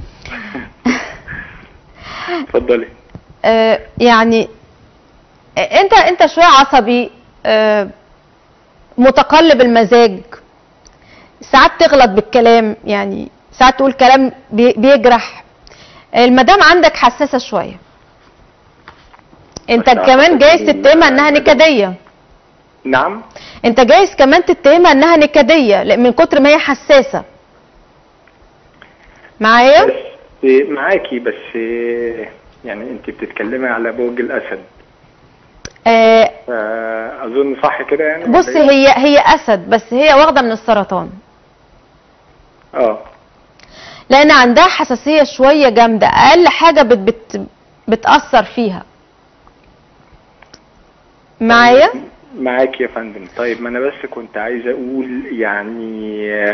اتفضلي آه يعني آه، انت انت شويه عصبي آه متقلب المزاج ساعات تغلط بالكلام يعني ساعات تقول كلام بي- بيجرح المدام عندك حساسه شويه انت بس كمان أعتقد جايز إن- تتهمها انها نكديه نعم انت جايز كمان تتهمها انها نكديه لأ- من كتر ما هي حساسه معايا بس معاكي بس آه، يعني انت بتتكلمي على برج الاسد آه فاظن صح كده يعني بص ولا إيه؟ هي هي اسد بس هي واخده من السرطان اه لان عندها حساسيه شويه جامده اقل حاجه بت بت بتاثر فيها معايا معاك يا فندم طيب ما انا بس كنت عايز اقول يعني آه،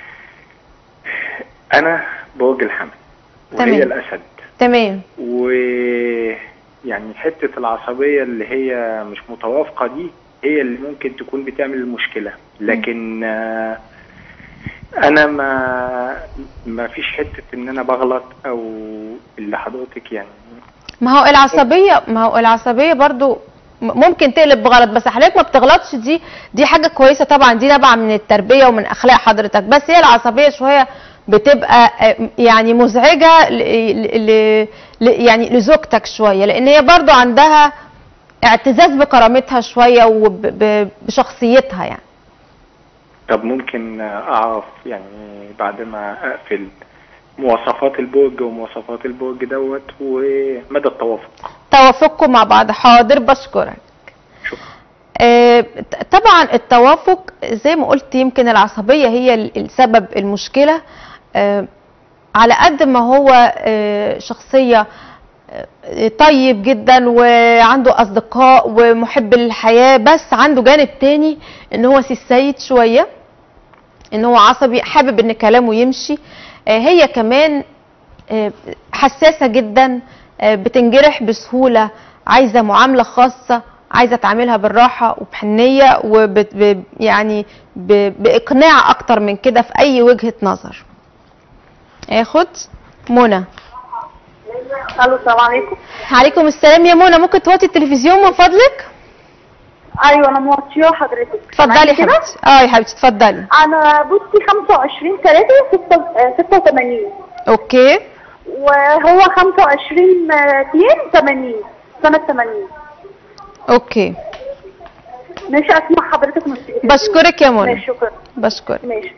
انا برج الحمل تمام. وهي الاسد تمام و يعني حتة العصبية اللي هي مش متوافقة دي هي اللي ممكن تكون بتعمل المشكلة لكن آه، انا ما ما فيش حتة ان انا بغلط او اللي حضرتك يعني ما هو العصبيه ما هو العصبيه برضو م- ممكن تقلب بغلط بس حضرتك ما بتغلطش دي دي حاجه كويسه طبعا دي نابعه من التربيه ومن اخلاق حضرتك بس هي العصبيه شويه بتبقى آه، يعني مزعجه ل... ل... ل... ل- يعني لزوجتك شويه لان هي برضو عندها اعتزاز بكرامتها شويه وبشخصيتها يعني طب ممكن اعرف يعني بعد ما اقفل مواصفات البرج ومواصفات البرج دوت ومدى التوافق توافقكم مع بعض حاضر بشكرك شكرا آه، ط- طبعا التوافق زي ما قلت يمكن العصبية هي ال- السبب المشكلة آه، على قد ما هو آه، شخصية آه، طيب جدا وعنده أصدقاء ومحب للحياة بس عنده جانب تاني ان هو سي السيد شوية ان هو عصبي حابب ان كلامه يمشي آه، هي كمان آه، حساسة جدا آه، بتنجرح بسهولة عايزة معاملة خاصة عايزة تعملها بالراحة وبحنية وبت ب- يعني ب- بإقناع أكتر من كده في أي وجهة نظر اخد منى الو السلام عليكم عليكم السلام يا منى ممكن توطي التلفزيون من فضلك ايوه انا موطيه حضرتك اتفضلي يا سامعيني كده؟ حبيبتي اه يا حبيبتي اتفضلي انا بصي 25 3 86 اوكي وهو 25 2 80 سنة 80 اوكي ماشي اسمع حضرتك من التلفزيون. بشكرك يا منى ماشي شكرا بشكرك ماشي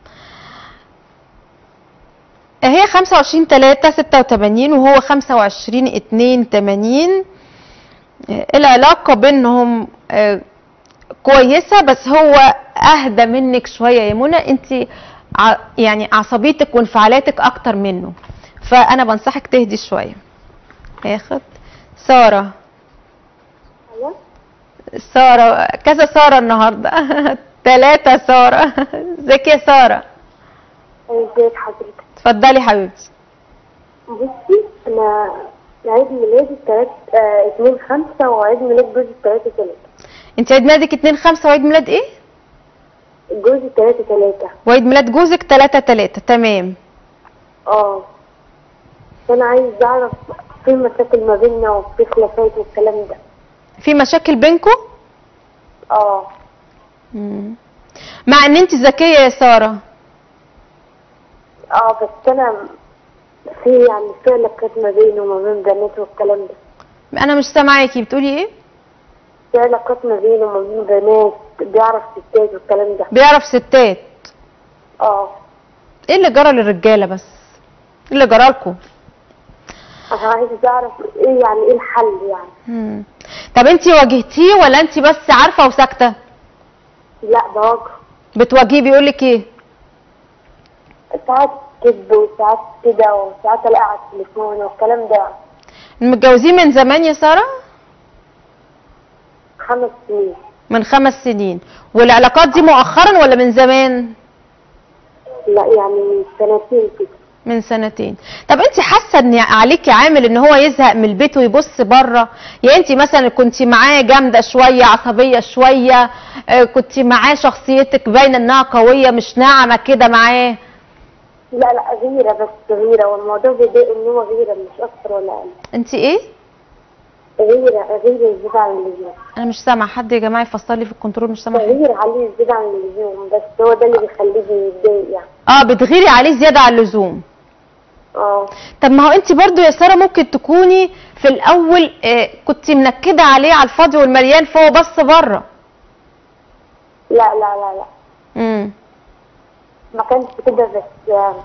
هي 25 3 86 وهو 25 2 80 آه، العلاقة بينهم آه، كويسه بس هو اهدى منك شويه يا منى انت ع... يعني عصبيتك وانفعالاتك اكتر منه فانا بنصحك تهدي شويه ياخد ساره ساره كذا ساره النهارده ثلاثه ساره ازيك يا ساره ازيك حضرتك اتفضلي حبيبتي بصي انا عيد ميلادي تلات آه اتنين خمسة وعيد ميلاد جوزي تلاتة تلاتة انت عيد ميلادك 2 5 وعيد ميلاد ايه جوزي تلاتة تلاتة وعيد ميلاد جوزك 3 3 تمام اه فانا عايز اعرف في مشاكل ما بيننا وفي خلافات والكلام ده في مشاكل بينكم اه مع ان انت ذكيه يا ساره اه بس انا في يعني في علاقات ما بينه وما بين بناته والكلام ده انا مش سامعاكي بتقولي ايه في علاقات ما بينه وما بين بنات بيعرف ستات والكلام ده بيعرف ستات اه ايه اللي جرى للرجاله بس ايه اللي جرى لكم انا عايز اعرف ايه يعني ايه الحل يعني طب انت واجهتيه ولا انت بس عارفه وساكته لا بواجهه بتواجهيه بيقول لك ايه ساعات كذب وساعات كده وساعات الاقي على التليفون والكلام ده متجوزين من زمان يا ساره خمس سنين من خمس سنين والعلاقات دي مؤخرا ولا من زمان لا يعني من سنتين كده من سنتين طب انت حاسه ان عليكي عامل ان هو يزهق من البيت ويبص بره يعني انت مثلا كنت معاه جامده شويه عصبيه شويه اه كنت معاه شخصيتك باينه انها قويه مش ناعمه كده معاه لا لا غيرة بس غيرة والموضوع بيضايق ان هو غيرة مش اكتر ولا اقل انت ايه غيرة غيرة زيادة عن اللزوم انا مش سامعه حد يا جماعه يفسر لي في الكنترول مش سامعه حاجة. غير عليه زيادة عن اللزوم بس هو ده اللي بيخليه يتضايق يعني اه بتغيري عليه زياده عن اللزوم اه طب ما هو انت برضو يا ساره ممكن تكوني في الاول اه كنت منكده عليه على الفاضي والمليان فهو بص بره لا لا لا لا امم ما كانش كده بس آه،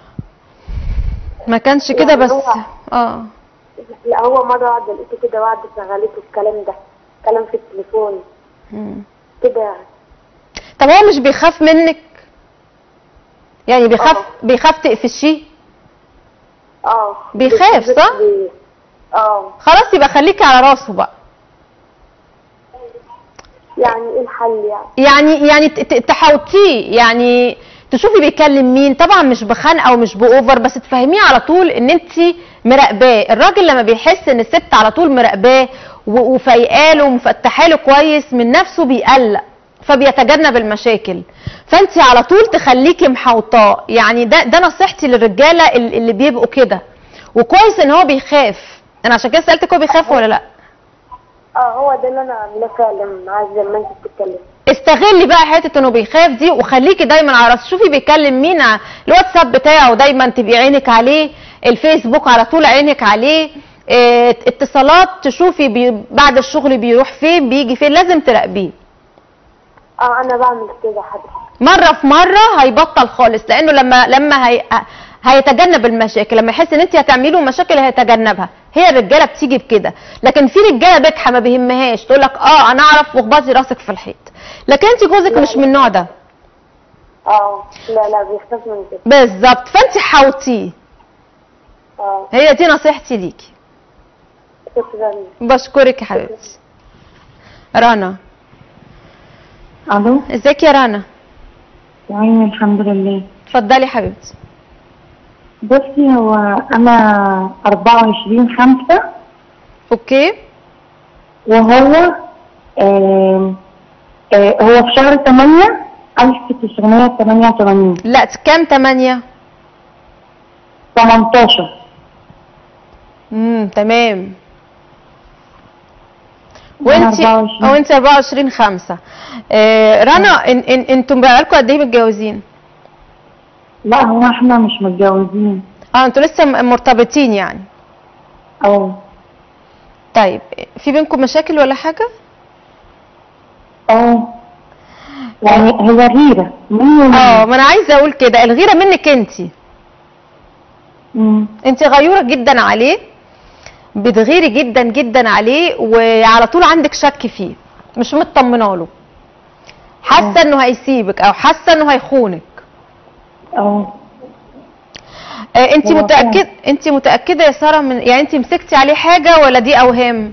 ما كانش كده يعني بس هو- اه لا هو مرة واحدة لقيته كده واحدة شغلته الكلام ده كلام في التليفون مم. كده يعني طب هو مش بيخاف منك يعني بيخاف اه. بيخاف تقفشيه اه بيخاف، بس- صح؟ بي- اه خلاص يبقى خليكي على راسه بقى يعني ايه الحل يعني يعني يعني ت- ت- تحاوطيه يعني تشوفي بيكلم مين طبعا مش بخنقه ومش باوفر بس تفهميه على طول ان انت مراقباه الراجل لما بيحس ان الست على طول مراقباه و- وفايقاله ومفتحاله كويس من نفسه بيقلق فبيتجنب المشاكل فانت على طول تخليكي محوطاه يعني ده ده نصيحتي للرجاله ال- اللي بيبقوا كده وكويس ان هو بيخاف انا عشان كده سالتك هو بيخاف ولا لا اه هو ده اللي انا عاملاه فعلا معاه زي ما انت بتتكلم استغلي بقى حته انه بيخاف دي وخليكي دايما على راسه شوفي بيكلم مين ع- الواتساب بتاعه دايما تبقي عينك عليه الفيسبوك على طول عينك عليه اه اتصالات تشوفي بي بعد الشغل بيروح فين بيجي فين لازم تراقبيه اه انا بعمل كده حضرتك مره في مره هيبطل خالص لانه لما لما هي هيتجنب المشاكل لما يحس ان انت هتعملي له مشاكل هيتجنبها هي الرجاله بتيجي بكده لكن في رجاله بجحه ما بيهمهاش تقول لك اه انا اعرف واخبطي راسك في الحيط لكن انت جوزك مش من النوع ده اه لا لا بيخاف من كده بالظبط فانت حاوطيه اه هي دي نصيحتي ليكي شكرا بشكرك يا حبيبتي رنا الو ازيك يا رنا يعني الحمد لله اتفضلي يا حبيبتي بصي هو انا 24 خمسة اوكي وهو آه آه هو في شهر 8 1988 لا كام 8 18 امم تمام أنا وانت 24. او انت 24 5 آه رنا ان ان انتم بقالكم قد ايه متجوزين لا هو احنا مش متجوزين اه انتوا لسه م- مرتبطين يعني اه طيب في بينكم مشاكل ولا حاجه اه يعني هي غيرة مني اه ما انا عايزه اقول كده الغيره منك انت مم. انت غيوره جدا عليه بتغيري جدا جدا عليه وعلى طول عندك شك فيه مش مطمنه له حاسه انه هيسيبك او حاسه انه هيخونك اه آه انت هو متاكد انت متاكده يا ساره من يعني انت مسكتي عليه حاجه ولا دي اوهام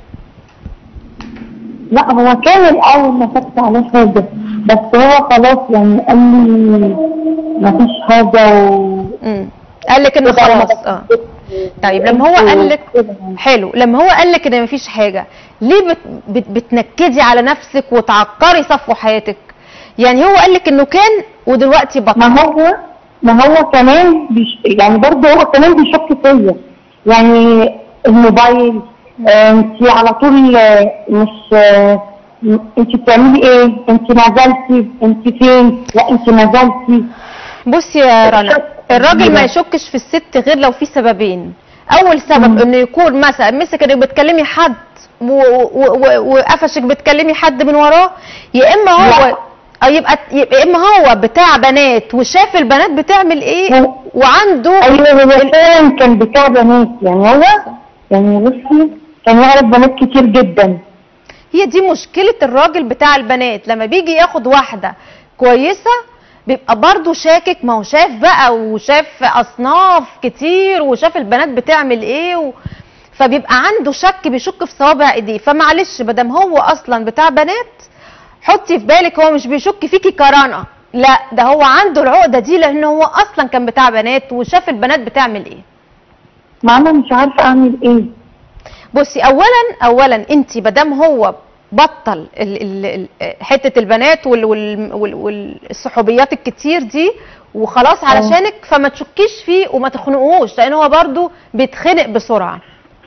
لا هو كان الاول مسكت عليه حاجه بس هو خلاص يعني قال لي مفيش حاجه و... امم قال لك انه خلاص اه طيب لما هو قال لك حلو لما هو قال لك ان مفيش حاجه ليه بت بت بتنكدي على نفسك وتعكري صفو حياتك يعني هو قال لك انه كان ودلوقتي بطل ما هو ما هو كمان بيش يعني برضه هو كمان بيشك فيا يعني الموبايل آه انت على طول آه، مش آه انت بتعملي ايه انت نزلتي انت فين لا انت نزلتي بصي يا رنا الراجل ما يشكش في الست غير لو في سببين اول سبب انه يكون مثلا مسك انك بتكلمي حد و- و- و- وقفشك بتكلمي حد من وراه يا اما هو لا. أو يبقى يبقى اما هو بتاع بنات وشاف البنات بتعمل ايه هو- وعنده ايوه هو فعلا كان بتاع بنات يعني هو يعني بصي كان يعرف بنات كتير جدا هي دي مشكلة الراجل بتاع البنات لما بيجي ياخد واحدة كويسة بيبقى برضه شاكك ما هو شاف بقى وشاف اصناف كتير وشاف البنات بتعمل ايه و... فبيبقى عنده شك بيشك في صوابع ايديه فمعلش مادام هو اصلا بتاع بنات حطي في بالك هو مش بيشك فيكي كرانة لا ده هو عنده العقدة دي لان هو اصلا كان بتاع بنات وشاف البنات بتعمل ايه ما انا مش عارفه اعمل ايه بصي اولا اولا انت مادام هو بطل ال ال ال حته البنات وال وال وال والصحوبيات الكتير دي وخلاص علشانك فما تشكيش فيه وما تخنقوش لان هو برضو بيتخنق بسرعه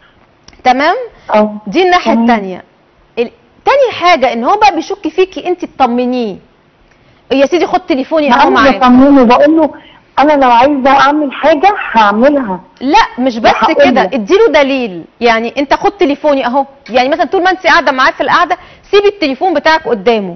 تمام اه دي الناحيه تمام. الثانيه تاني حاجه ان هو بقى بيشك فيكي انت تطمنيه يا سيدي خد تليفوني ما اهو انا معاك بطمنه بقول له انا لو عايزه اعمل حاجه هعملها لا مش بس هقول كده له. اديله دليل يعني انت خد تليفوني اهو يعني مثلا طول ما انت قاعده معاه في القعده سيبي التليفون بتاعك قدامه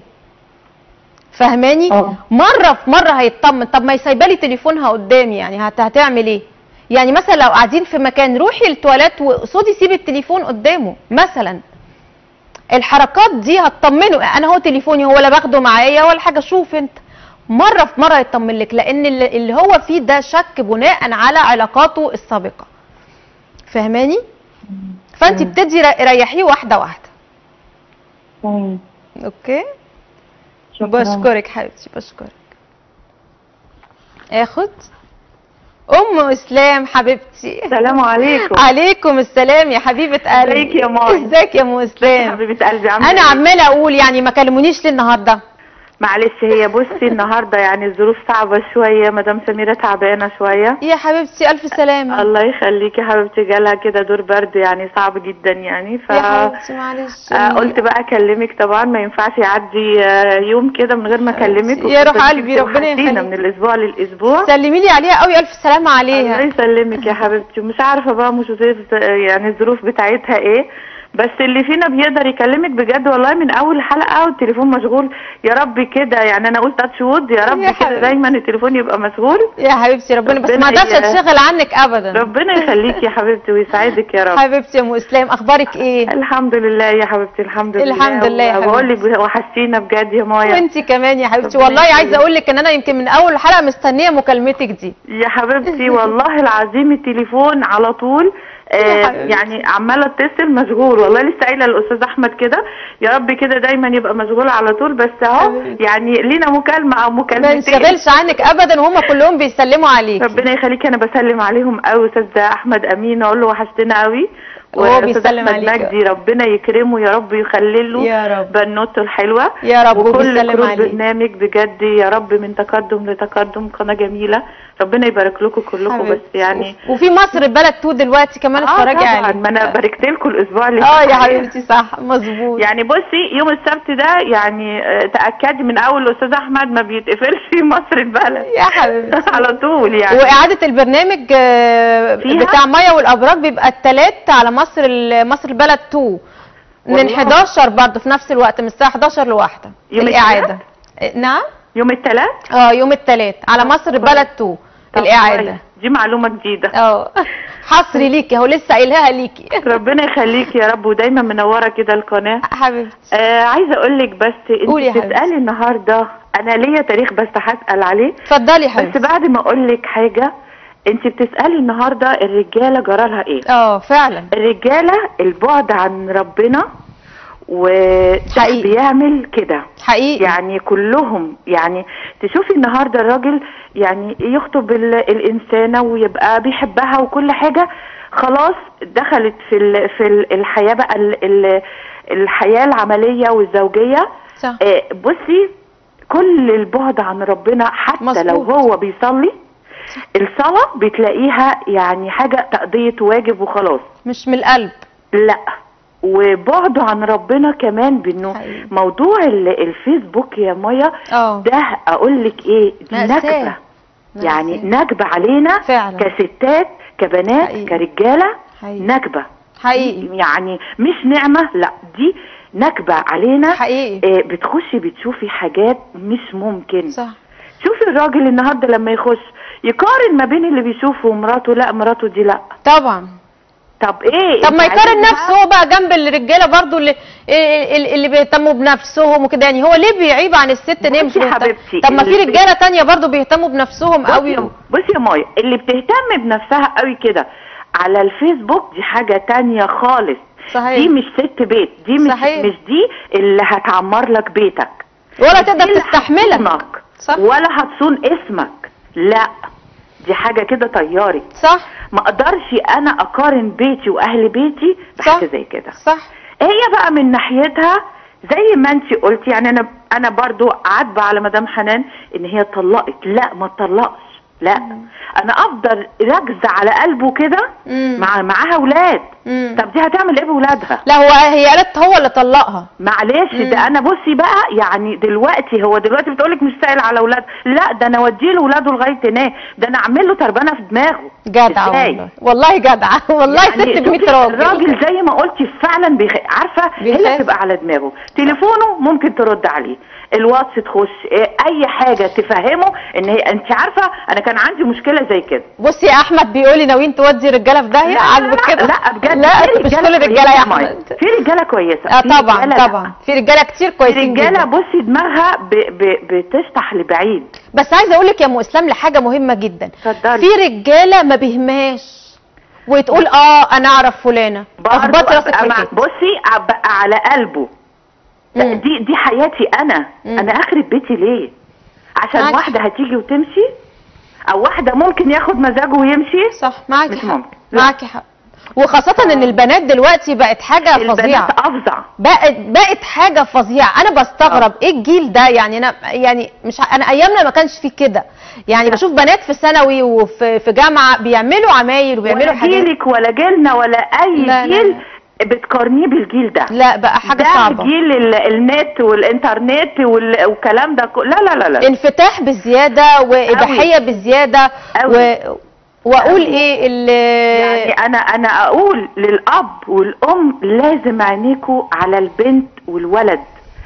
فاهماني اه. مره في مره هيطمن طب ما يسيبه لي تليفونها قدامي يعني هت هتعمل ايه يعني مثلا لو قاعدين في مكان روحي التواليت وقصدي سيبي التليفون قدامه مثلا الحركات دي هتطمنه انا هو تليفوني هو لا باخده معايا ولا حاجه شوف انت مره في مره يطمن لك لان اللي اللي هو فيه ده شك بناء على علاقاته السابقه فاهماني فانت بتدي ر- ريحيه واحده واحده تمام اوكي شكرا بشكرك حبيبتي بشكرك اخد ام اسلام حبيبتي السلام عليكم عليكم السلام يا حبيبه قلبي ازيك يا ماي؟ ازيك يا ام اسلام حبيبه قلبي عامله انا إيه؟ عماله اقول يعني ما كلمونيش ليه النهارده معلش هي بصي النهارده يعني الظروف صعبه شويه مدام سميره تعبانه شويه يا حبيبتي الف سلامه الله يخليكي يا حبيبتي جالها كده دور برد يعني صعب جدا يعني ف يا حبيبتي معلش آه قلت بقى اكلمك طبعا ما ينفعش يعدي آه يوم كده من غير ما اكلمك يا روح وكنت قلبي، ربنا وحشتينا يخليك. من الاسبوع للاسبوع سلمي لي عليها قوي الف سلامه الله عليها يسلمك يا حبيبتي ومش عارفه بقى مش ظروف- يعني الظروف بتاعتها ايه بس اللي فينا بيقدر يكلمك بجد والله من اول حلقه والتليفون مشغول يا رب كده يعني انا قلت تاتش وود يا رب يا كده حبيبتي. دايما التليفون يبقى مشغول يا حبيبتي ربنا بس ما ربنا اقدرش ي- اتشغل عنك ابدا ربنا يخليكي يا حبيبتي ويسعدك يا رب حبيبتي يا ام اسلام اخبارك ايه الحمد لله يا حبيبتي الحمد لله الحمد لله يا بقول لك حبيبتي. وحشتينا بجد يا مايا وانتي كمان يا حبيبتي ربنا والله عايزه يخليك. اقول لك ان انا يمكن من اول حلقه مستنيه مكالمتك دي يا حبيبتي والله العظيم التليفون على طول يا آه حبيبتي. يعني عماله اتصل مشغول والله لسه قايله للاستاذ احمد كده يا رب كده دايما يبقى مشغول على طول بس اهو حبيبتي. يعني لينا مكالمه او ما مكالمتين نشغلش عنك ابدا وهم كلهم بيسلموا عليك ربنا يخليك انا بسلم عليهم قوي استاذ احمد امين اقول له وحشتنا قوي وهو وأستاذ بيسلم أحمد عليك. مجدي ربنا يكرمه يا رب ويخلله يا رب. بنوته الحلوه يا رب وكل وبيسلم كروب عليك برنامج بجد يا رب من تقدم لتقدم قناه جميله ربنا يبارك لكم كلكم بس حبيبتي. يعني وفي مصر بلد تو دلوقتي كمان اه اتفرجي طبعا عليه ما انا باركت لكم الاسبوع اللي اه فات يا عليه. حبيبتي صح مظبوط يعني بصي يوم السبت ده يعني آه، تاكدي من اول الاستاذ احمد ما بيتقفلش في مصر البلد يا حبيبتي على طول يعني واعاده البرنامج آه، فيها؟ بتاع مايا والابراج بيبقى الثلاث على مصر ال- مصر البلد 2 من والله. 11 برضه في نفس الوقت من الساعه 11 لواحده يوم الاعاده آه، نعم يوم الثلاث اه يوم الثلاث على مصر البلد 2 طب الاعاده كويس. دي معلومه جديده اه حصري ليكي هو لسه قايلها ليكي ربنا يخليك يا رب ودايما منوره كده القناه حبيبتي آه عايزه اقول لك بس قولي يا انت حبيبتي. بتسالي النهارده انا ليا تاريخ بس هسال عليه اتفضلي يا بس حبيبتي بعد ما اقول لك حاجه انت بتسالي النهارده الرجاله جرالها ايه اه فعلا الرجاله البعد عن ربنا وده حقيقي. بيعمل كده حقيقي يعني كلهم يعني تشوفي النهارده الراجل يعني يخطب ال- الانسانه ويبقى بيحبها وكل حاجه خلاص دخلت في ال- في ال- الحياه بقى ال- ال- الحياه العمليه والزوجيه صح آه، بصي كل البعد عن ربنا حتى مظبوط. لو هو بيصلي الصلاه بتلاقيها يعني حاجه تقضيه واجب وخلاص مش من القلب لا وبعده عن ربنا كمان بانه حقيقي. موضوع ال- الفيسبوك يا مايا اه ده اقول لك ايه دي مأساة. نكبه يعني مأساة. نكبه علينا فعلا. كستات كبنات حقيقي. كرجاله حقيقي نكبه حقيقي يعني مش نعمه لا دي نكبه علينا حقيقي آه، بتخشي بتشوفي حاجات مش ممكن صح شوفي الراجل النهارده لما يخش يقارن ما بين اللي بيشوفه ومراته لا مراته دي لا طبعا طب ايه طب ما انت يقارن عايزها- نفسه هو بقى جنب الرجاله برضو اللي اللي اللي بيهتموا بنفسهم وكده يعني هو ليه بيعيب عن الست ان هي مش بصي يا مهتمة؟ حبيبتي، طب ما في اللي- رجاله تانية برضو بيهتموا بنفسهم بصي قوي يا- بصي يا مايا اللي بتهتم بنفسها قوي كده على الفيسبوك دي حاجة تانية خالص صحيح دي مش ست بيت دي مش صحيح. مش دي اللي هتعمر لك بيتك ولا دي تقدر اللي تستحملك هتصونك صح ولا هتصون اسمك لا دي حاجة كده طياري صح ما اقدرش انا اقارن بيتي واهل بيتي صح. بحاجة زي كده صح هي بقى من ناحيتها زي ما انت قلتي يعني انا انا برضو عاتبه على مدام حنان ان هي اتطلقت لا ما اتطلقش لا انا افضل راكزه على قلبه كده مم. مع معاها اولاد مم. طب دي هتعمل ايه بولادها لا هو هي قالت هو اللي طلقها معلش مم. ده انا بصي بقى يعني دلوقتي هو دلوقتي بتقولك مش سائل على اولاد لا ده انا اوديه لاولاده لغايه هناك ده انا اعمل له تربانه في دماغه جدعه إزاي؟ والله والله جدعه والله يعني ست ب 100 شوفي راجل الراجل زي ما قلتي فعلا بيخ... عارفه بيخاف. هي بتبقى على دماغه تليفونه ممكن ترد عليه الواتس تخش إيه، اي حاجه تفهمه ان هي انت عارفه انا كان عندي مشكله زي كده بصي يا احمد بيقولي ناويين تودي رجاله في داهيه عاجبك كده لا بجد لا في مش رجالة كل الرجاله كويسة يا مايا. احمد في رجاله كويسه اه في طبعا رجالة لا. طبعا في رجاله كتير في كويسين رجاله جدا بصي دماغها ب... ب... بتشطح لبعيد بس عايزه اقول لك يا ام اسلام لحاجه مهمه جدا اتفضلي في رجاله ما بيهمهاش وتقول اه انا اعرف فلانه برضو اخبطي راسك في أبقى- الحيط بصي ابقى على قلبه لا، مم. دي دي حياتي انا مم. انا اخرب بيتي ليه عشان معاك واحده هتيجي وتمشي او واحده ممكن ياخد مزاجه ويمشي صح معاكي مش حق ممكن. لا. معاكي حق وخاصه ان البنات دلوقتي بقت حاجه فظيعه البنات افظع بقت بقت حاجه فظيعه انا بستغرب ايه الجيل ده يعني انا يعني مش ع- انا ايامنا ما كانش فيه كده يعني بشوف بنات في ثانوي وفي في جامعه بيعملوا عمايل وبيعملوا ولا حاجات جيلك ولا جيلنا ولا اي لا، لا، جيل بتقارنيه بالجيل ده لا بقى حاجه ده صعبه جيل ال- النت والانترنت وال- والكلام ده كله لا لا لا لا انفتاح بزياده واباحيه بزياده و... أوي. واقول أوي. ايه ال يعني انا انا اقول للاب والام لازم عينيكوا على البنت والولد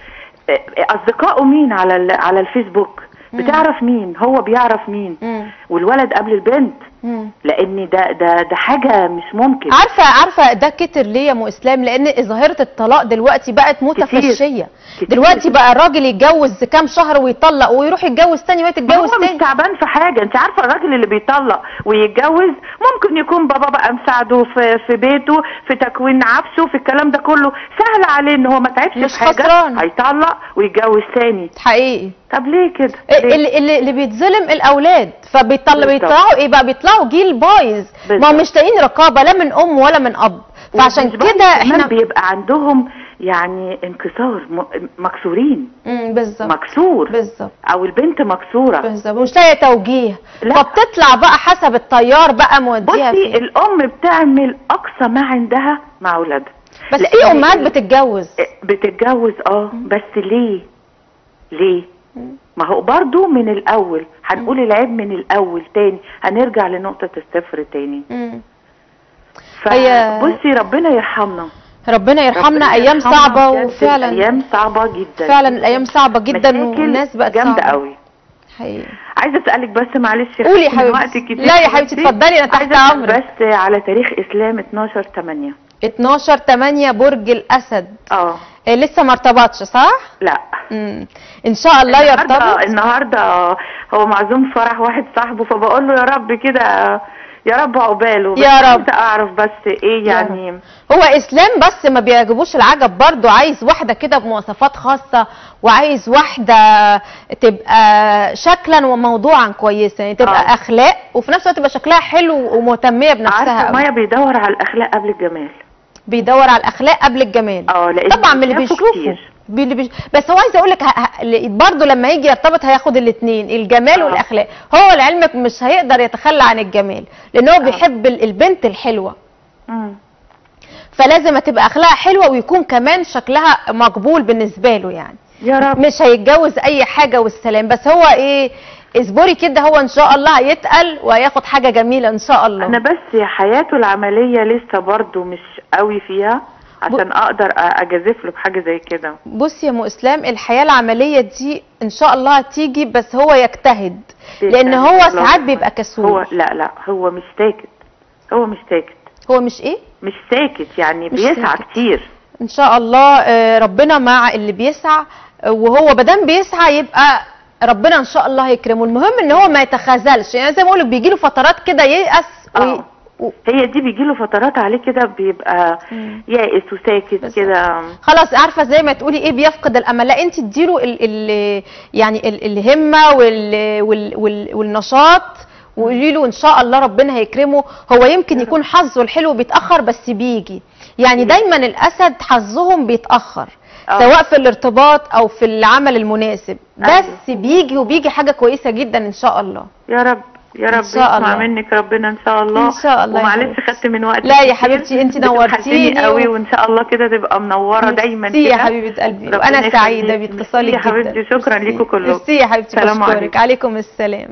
اه، اصدقائه مين على ال- على الفيسبوك بتعرف مين هو بيعرف مين مم. والولد قبل البنت مم. لان ده ده ده حاجه مش ممكن عارفه عارفه ده كتر ليه يا ام اسلام لان ظاهره الطلاق دلوقتي بقت متفشيه كتير. دلوقتي بقى الراجل يتجوز كام شهر ويطلق ويروح يتجوز تاني وهي ما تتجوز هو مش تاني تعبان في حاجه انت عارفه الراجل اللي بيطلق ويتجوز ممكن يكون بابا بقى مساعده في في بيته في تكوين عفشه في الكلام ده كله سهل عليه ان هو ما تعبش مش في حاجه خسران. هيطلق ويتجوز ثاني حقيقي طب ليه كده ليه؟ اللي, اللي, اللي بيتظلم الاولاد فبيطلع بالظبط. بيطلعوا ايه بقى بيطلعوا جيل بايظ ما هم بالظبط. مش لاقيين رقابه لا من ام ولا من اب فعشان ومش بس كده كمان احنا بيبقى عندهم يعني انكسار م- مكسورين مم، بالظبط مكسور بالظبط او البنت مكسوره بالظبط مش لاقيه توجيه لا. فبتطلع بقى حسب التيار بقى موديها بصي فين الام بتعمل اقصى ما عندها مع اولادها بس لأن في امهات ال- بتتجوز بتتجوز اه بس ليه ليه ما هو برضو من الاول هنقول العيب من الاول تاني هنرجع لنقطة الصفر تاني مم. هي- فبصي ربنا يرحمنا ربنا يرحمنا ربنا ايام يرحمنا صعبه بجد، وفعلا ايام صعبة جدا فعلا الايام صعبه جدا مشاكل والناس بقت جامدة صعبه قوي حقيقي عايزه اسالك بس معلش قولي يا من حبيبتي. وقت كتير لا يا حبيبتي، اتفضلي، أنا تحت عايزة أسأل أمرك. بس على تاريخ اسلام 12 8 12 8 برج الاسد اه إيه لسه ما ارتبطش صح لا مم. ان شاء الله النهارده يرتبط النهارده هو معزوم في فرح واحد صاحبه فبقول له يا رب كده يا رب عقباله بس يا رب. عايزة اعرف بس ايه يا يعني هو اسلام بس ما بيعجبوش العجب برضو عايز واحده كده بمواصفات خاصه وعايز واحده تبقى شكلا وموضوعا كويسه يعني تبقى آه. اخلاق وفي نفس الوقت تبقى شكلها حلو ومهتميه بنفسها عارفه قوي. مايا بيدور على الاخلاق قبل الجمال بيدور على الاخلاق قبل الجمال اه لان طبعا من اللي شافه بيشوفه كتير. بي- اللي بيش... بس هو عايز اقول لك ه... ه... برضه لما يجي يرتبط هياخد الاثنين الجمال آه. والاخلاق هو لعلمك مش هيقدر يتخلى عن الجمال لان هو بيحب ال- البنت الحلوه مم. فلازم تبقى اخلاقها حلوه ويكون كمان شكلها مقبول بالنسبه له يعني يا رب مش هيتجوز اي حاجه والسلام بس هو ايه اصبري كده هو ان شاء الله هيتقل وهياخد حاجه جميله ان شاء الله انا بس حياته العمليه لسه برضو مش قوي فيها عشان اقدر أ- اجازف له بحاجه زي كده بصي يا ام اسلام الحياه العمليه دي ان شاء الله هتيجي بس هو يجتهد لان بيجتهد هو والله. ساعات بيبقى هو كسول لا لا هو مش ساكت هو مش ساكت هو مش ايه مش ساكت يعني مش بيسعى ساكت. كتير ان شاء الله آه، ربنا مع اللي بيسعى آه، وهو بدام بيسعى يبقى ربنا ان شاء الله هيكرمه المهم ان هو ما يتخاذلش يعني زي ما بقول بيجي له فترات كده ييأس وي... اه هي دي بيجيله فترات عليه كده بيبقى يائس وساكت كده خلاص عارفه زي ما تقولي ايه بيفقد الامل لا انت اديله ال ال يعني ال الهمه وال وال وال والنشاط وقولي له ان شاء الله ربنا هيكرمه هو يمكن يكون حظه الحلو بيتاخر بس بيجي يعني دايما الاسد حظهم بيتاخر آه. سواء في الارتباط او في العمل المناسب بس بيجي وبيجي حاجه كويسه جدا ان شاء الله يا رب يا رب إن شاء يسمع الله. منك ربنا ان شاء الله إن شاء الله يا ومعلش حبيبتي. خدت من وقت لا يا كتير. حبيبتي انت بتوحشيني نورتيني قوي و- وان شاء الله كده تبقى منوره دايما ميرسي كده يا حبيبه قلبي ربنا وانا سعيده يخليك. باتصالك ميرسي يا جدا حبيبتي شكرا ميرسي. ليكم كلكم ميرسي يا حبيبتي سلام بشكرك عليكم. عليكم السلام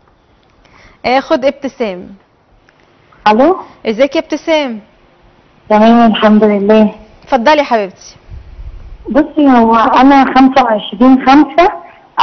آه، خد ابتسام الو ازيك يا ابتسام تمام الحمد لله اتفضلي يا حبيبتي بصي هو انا 25 5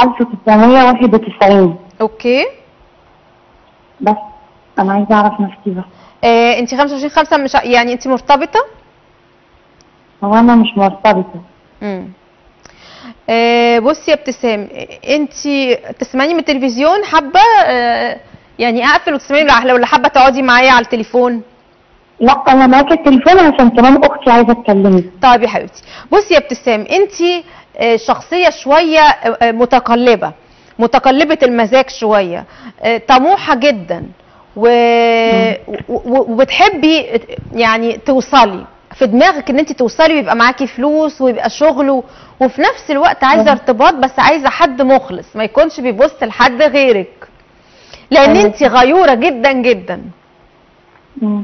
1991 اوكي بس انا عايزه اعرف نفسي بس آه انت 25 5 مش ع- يعني انت مرتبطه هو انا مش مرتبطه امم آه بصي يا ابتسام انت تسمعيني من التلفزيون حابه آه يعني اقفل وتسمعيني لو لو حابه تقعدي معايا على التليفون لا انا معاك التليفون عشان كمان اختي عايزه تكلمني طيب يا حبيبتي بصي يا ابتسام انت شخصيه شويه آه، آه، متقلبه متقلبه المزاج شويه آه، طموحه جدا و... و- و- وبتحبي يعني توصلي في دماغك ان انت توصلي ويبقى معاكي فلوس ويبقى شغل و- وفي نفس الوقت عايزه ارتباط بس عايزه حد مخلص ما يكونش بيبص لحد غيرك لان أيوة. انت غيوره جدا جدا مم.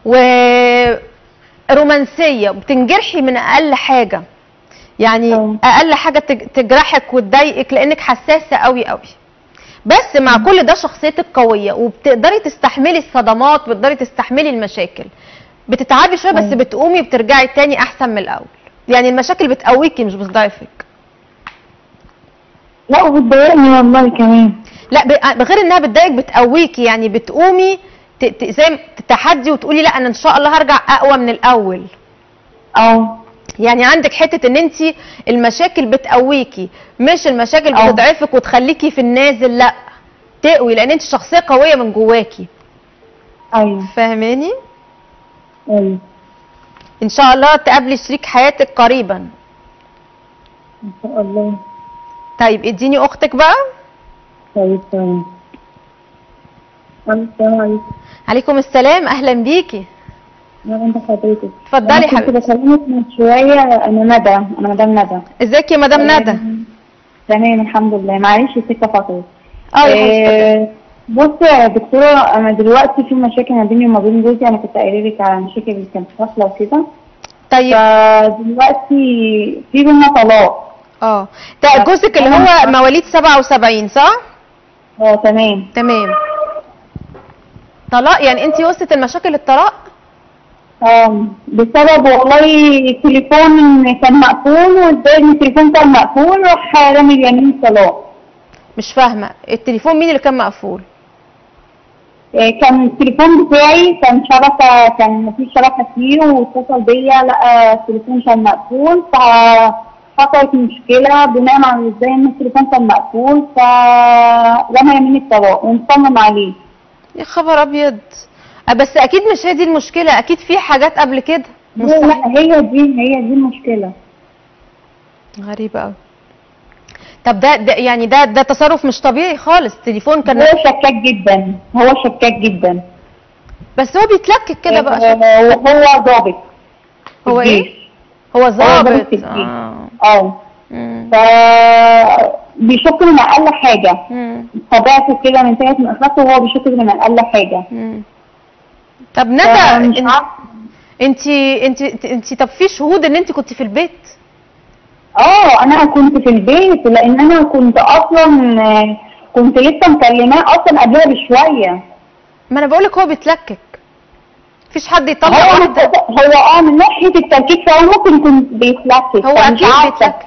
ورومانسيه وبتنجرحي من اقل حاجه يعني أه. اقل حاجه تج- تجرحك وتضايقك لانك حساسه قوي قوي بس مع كل ده شخصيتك قويه وبتقدري تستحملي الصدمات بتقدري تستحملي المشاكل بتتعبي شويه بس أيوة. بتقومي بترجعي تاني احسن من الاول يعني المشاكل بتقويكي مش بتضعفك لا وبتضايقني والله كمان لا ب- بغير انها بتضايقك بتقويكي يعني بتقومي ت- ت- زي تحدي وتقولي لا انا ان شاء الله هرجع اقوى من الاول اه يعني عندك حته ان انت المشاكل بتقويكي مش المشاكل أه. بتضعفك وتخليكي في النازل لا تقوي لان انت شخصيه قويه من جواكي ايوه فاهماني ايوه ان شاء الله تقابلي شريك حياتك قريبا ان شاء الله طيب اديني اختك بقى طيب تمام السلام عليكم عليكم السلام اهلا بيكي انا عند حضرتك اتفضلي أنا يا كنت حبيبتي بكلمك من شويه انا ندى انا مدام ندى ازيك يا مدام ندى تمام الحمد لله معلش سكه فتره اه يا حبيبتي آه، بصي يا دكتوره انا دلوقتي في مشاكل ما بيني وما بين جوزي انا كنت قايله لك على مشاكل اللي كانت حاصله وكده طيب فدلوقتي في بينا طلاق اه طيب جوزك اللي هو مواليد 77 صح اه تمام تمام طلاق يعني انت وصلت المشاكل الطلاق اه بسبب والله تليفون كان مقفول وازاي ان التليفون كان مقفول راح رامي اليمين طلاق مش فاهمه التليفون مين اللي كان مقفول إيه، كان التليفون بتاعي كان شبكة كان مفيش شبكة فيه واتصل بيا لقى التليفون كان مقفول فحصلت مشكلة بناء على ازاي ان التليفون كان مقفول فرمى يمين الطلاق ومصمم عليه يا خبر ابيض أه بس اكيد مش هي دي المشكله اكيد في حاجات قبل كده لا مستحيل لا هي دي هي دي المشكلة غريبه قوي طب ده, ده يعني ده ده تصرف مش طبيعي خالص التليفون كان هو شكاك جدا هو شكاك جدا بس هو بيتلكك كده بقى آه، وهو ضابط في هو ايه الجيش. هو هو ضابط ظابط في الجيش. اه اه مم. ف بيشك من اقل حاجه مم. طبيعته كده من ساعه ما اخذته وهو بيشك من اقل حاجه مم. طب فمش ندى عارفة. انت انت انت طب في شهود ان انت كنت في البيت اه انا كنت في البيت لان انا كنت اصلا آه، كنت لسه مكلماه اصلا قبلها بشويه ما انا بقول لك هو بيتلكك مفيش حد يطلع هو واحده هو اه من ناحيه التلكيك فهو ممكن يكون بيتلكك هو فمش اكيد عارفة. بيتلكك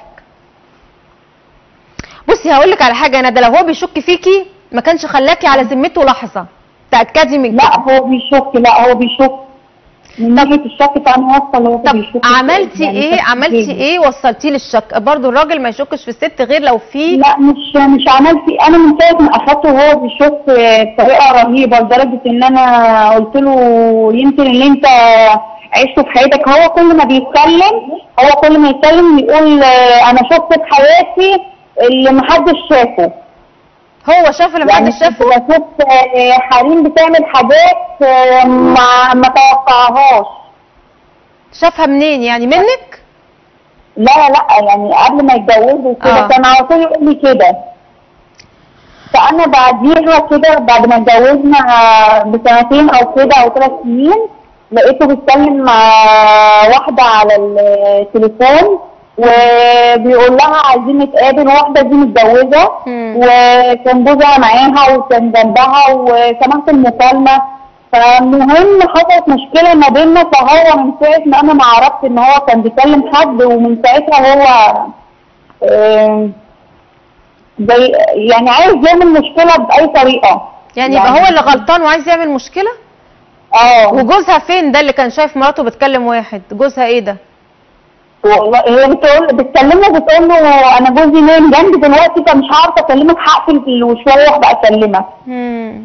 بصي هقول لك على حاجه يا ندى لو هو بيشك فيكي ما كانش خلاكي على ذمته لحظه تاكدي من كده لا هو بيشك لا هو بيشك من ناحيه الشك فانا واصله هو طب بيشك عملتي يعني ايه شك عملتي فيه. ايه وصلتيه للشك برضو الراجل ما يشكش في الست غير لو في لا مش مش عملت انا من ساعه ما اخدته وهو بيشوف بطريقه رهيبه لدرجه ان انا قلت له يمكن اللي انت عشته في حياتك هو كل ما بيتكلم هو كل ما يتكلم يقول آه، انا شفت في حياتي اللي محدش شافه هو شاف اللي يعني محدش شافه بشوف آه، حريم بتعمل حاجات آه، ما ما توقعهاش شافها منين يعني منك لا لا يعني قبل ما يتجوزوا كده آه. كان على طول يقول لي كده فانا بعديها كده بعد ما اتجوزنا بسنتين او كده او ثلاث سنين لقيته بيتكلم مع واحده على التليفون وبيقول لها عايزين نتقابل واحده دي متجوزه مم. وكان جوزها معاها وكان جنبها وسمعت المكالمه فالمهم حصلت مشكله ما بيننا فهو من ساعه ما انا ما عرفت ان هو كان بيكلم حد ومن ساعتها هو آه، زي يعني عايز يعمل مشكله باي طريقه يعني يبقى هو اللي غلطان وعايز يعمل مشكله اه وجوزها فين ده اللي كان شايف مراته بتكلم واحد جوزها ايه ده والله هي بتقول بتكلمه بتقول له انا جوزي نايم جنبي دلوقتي فمش عارفه اكلمك هقفل وشويه وابقى اكلمك مم.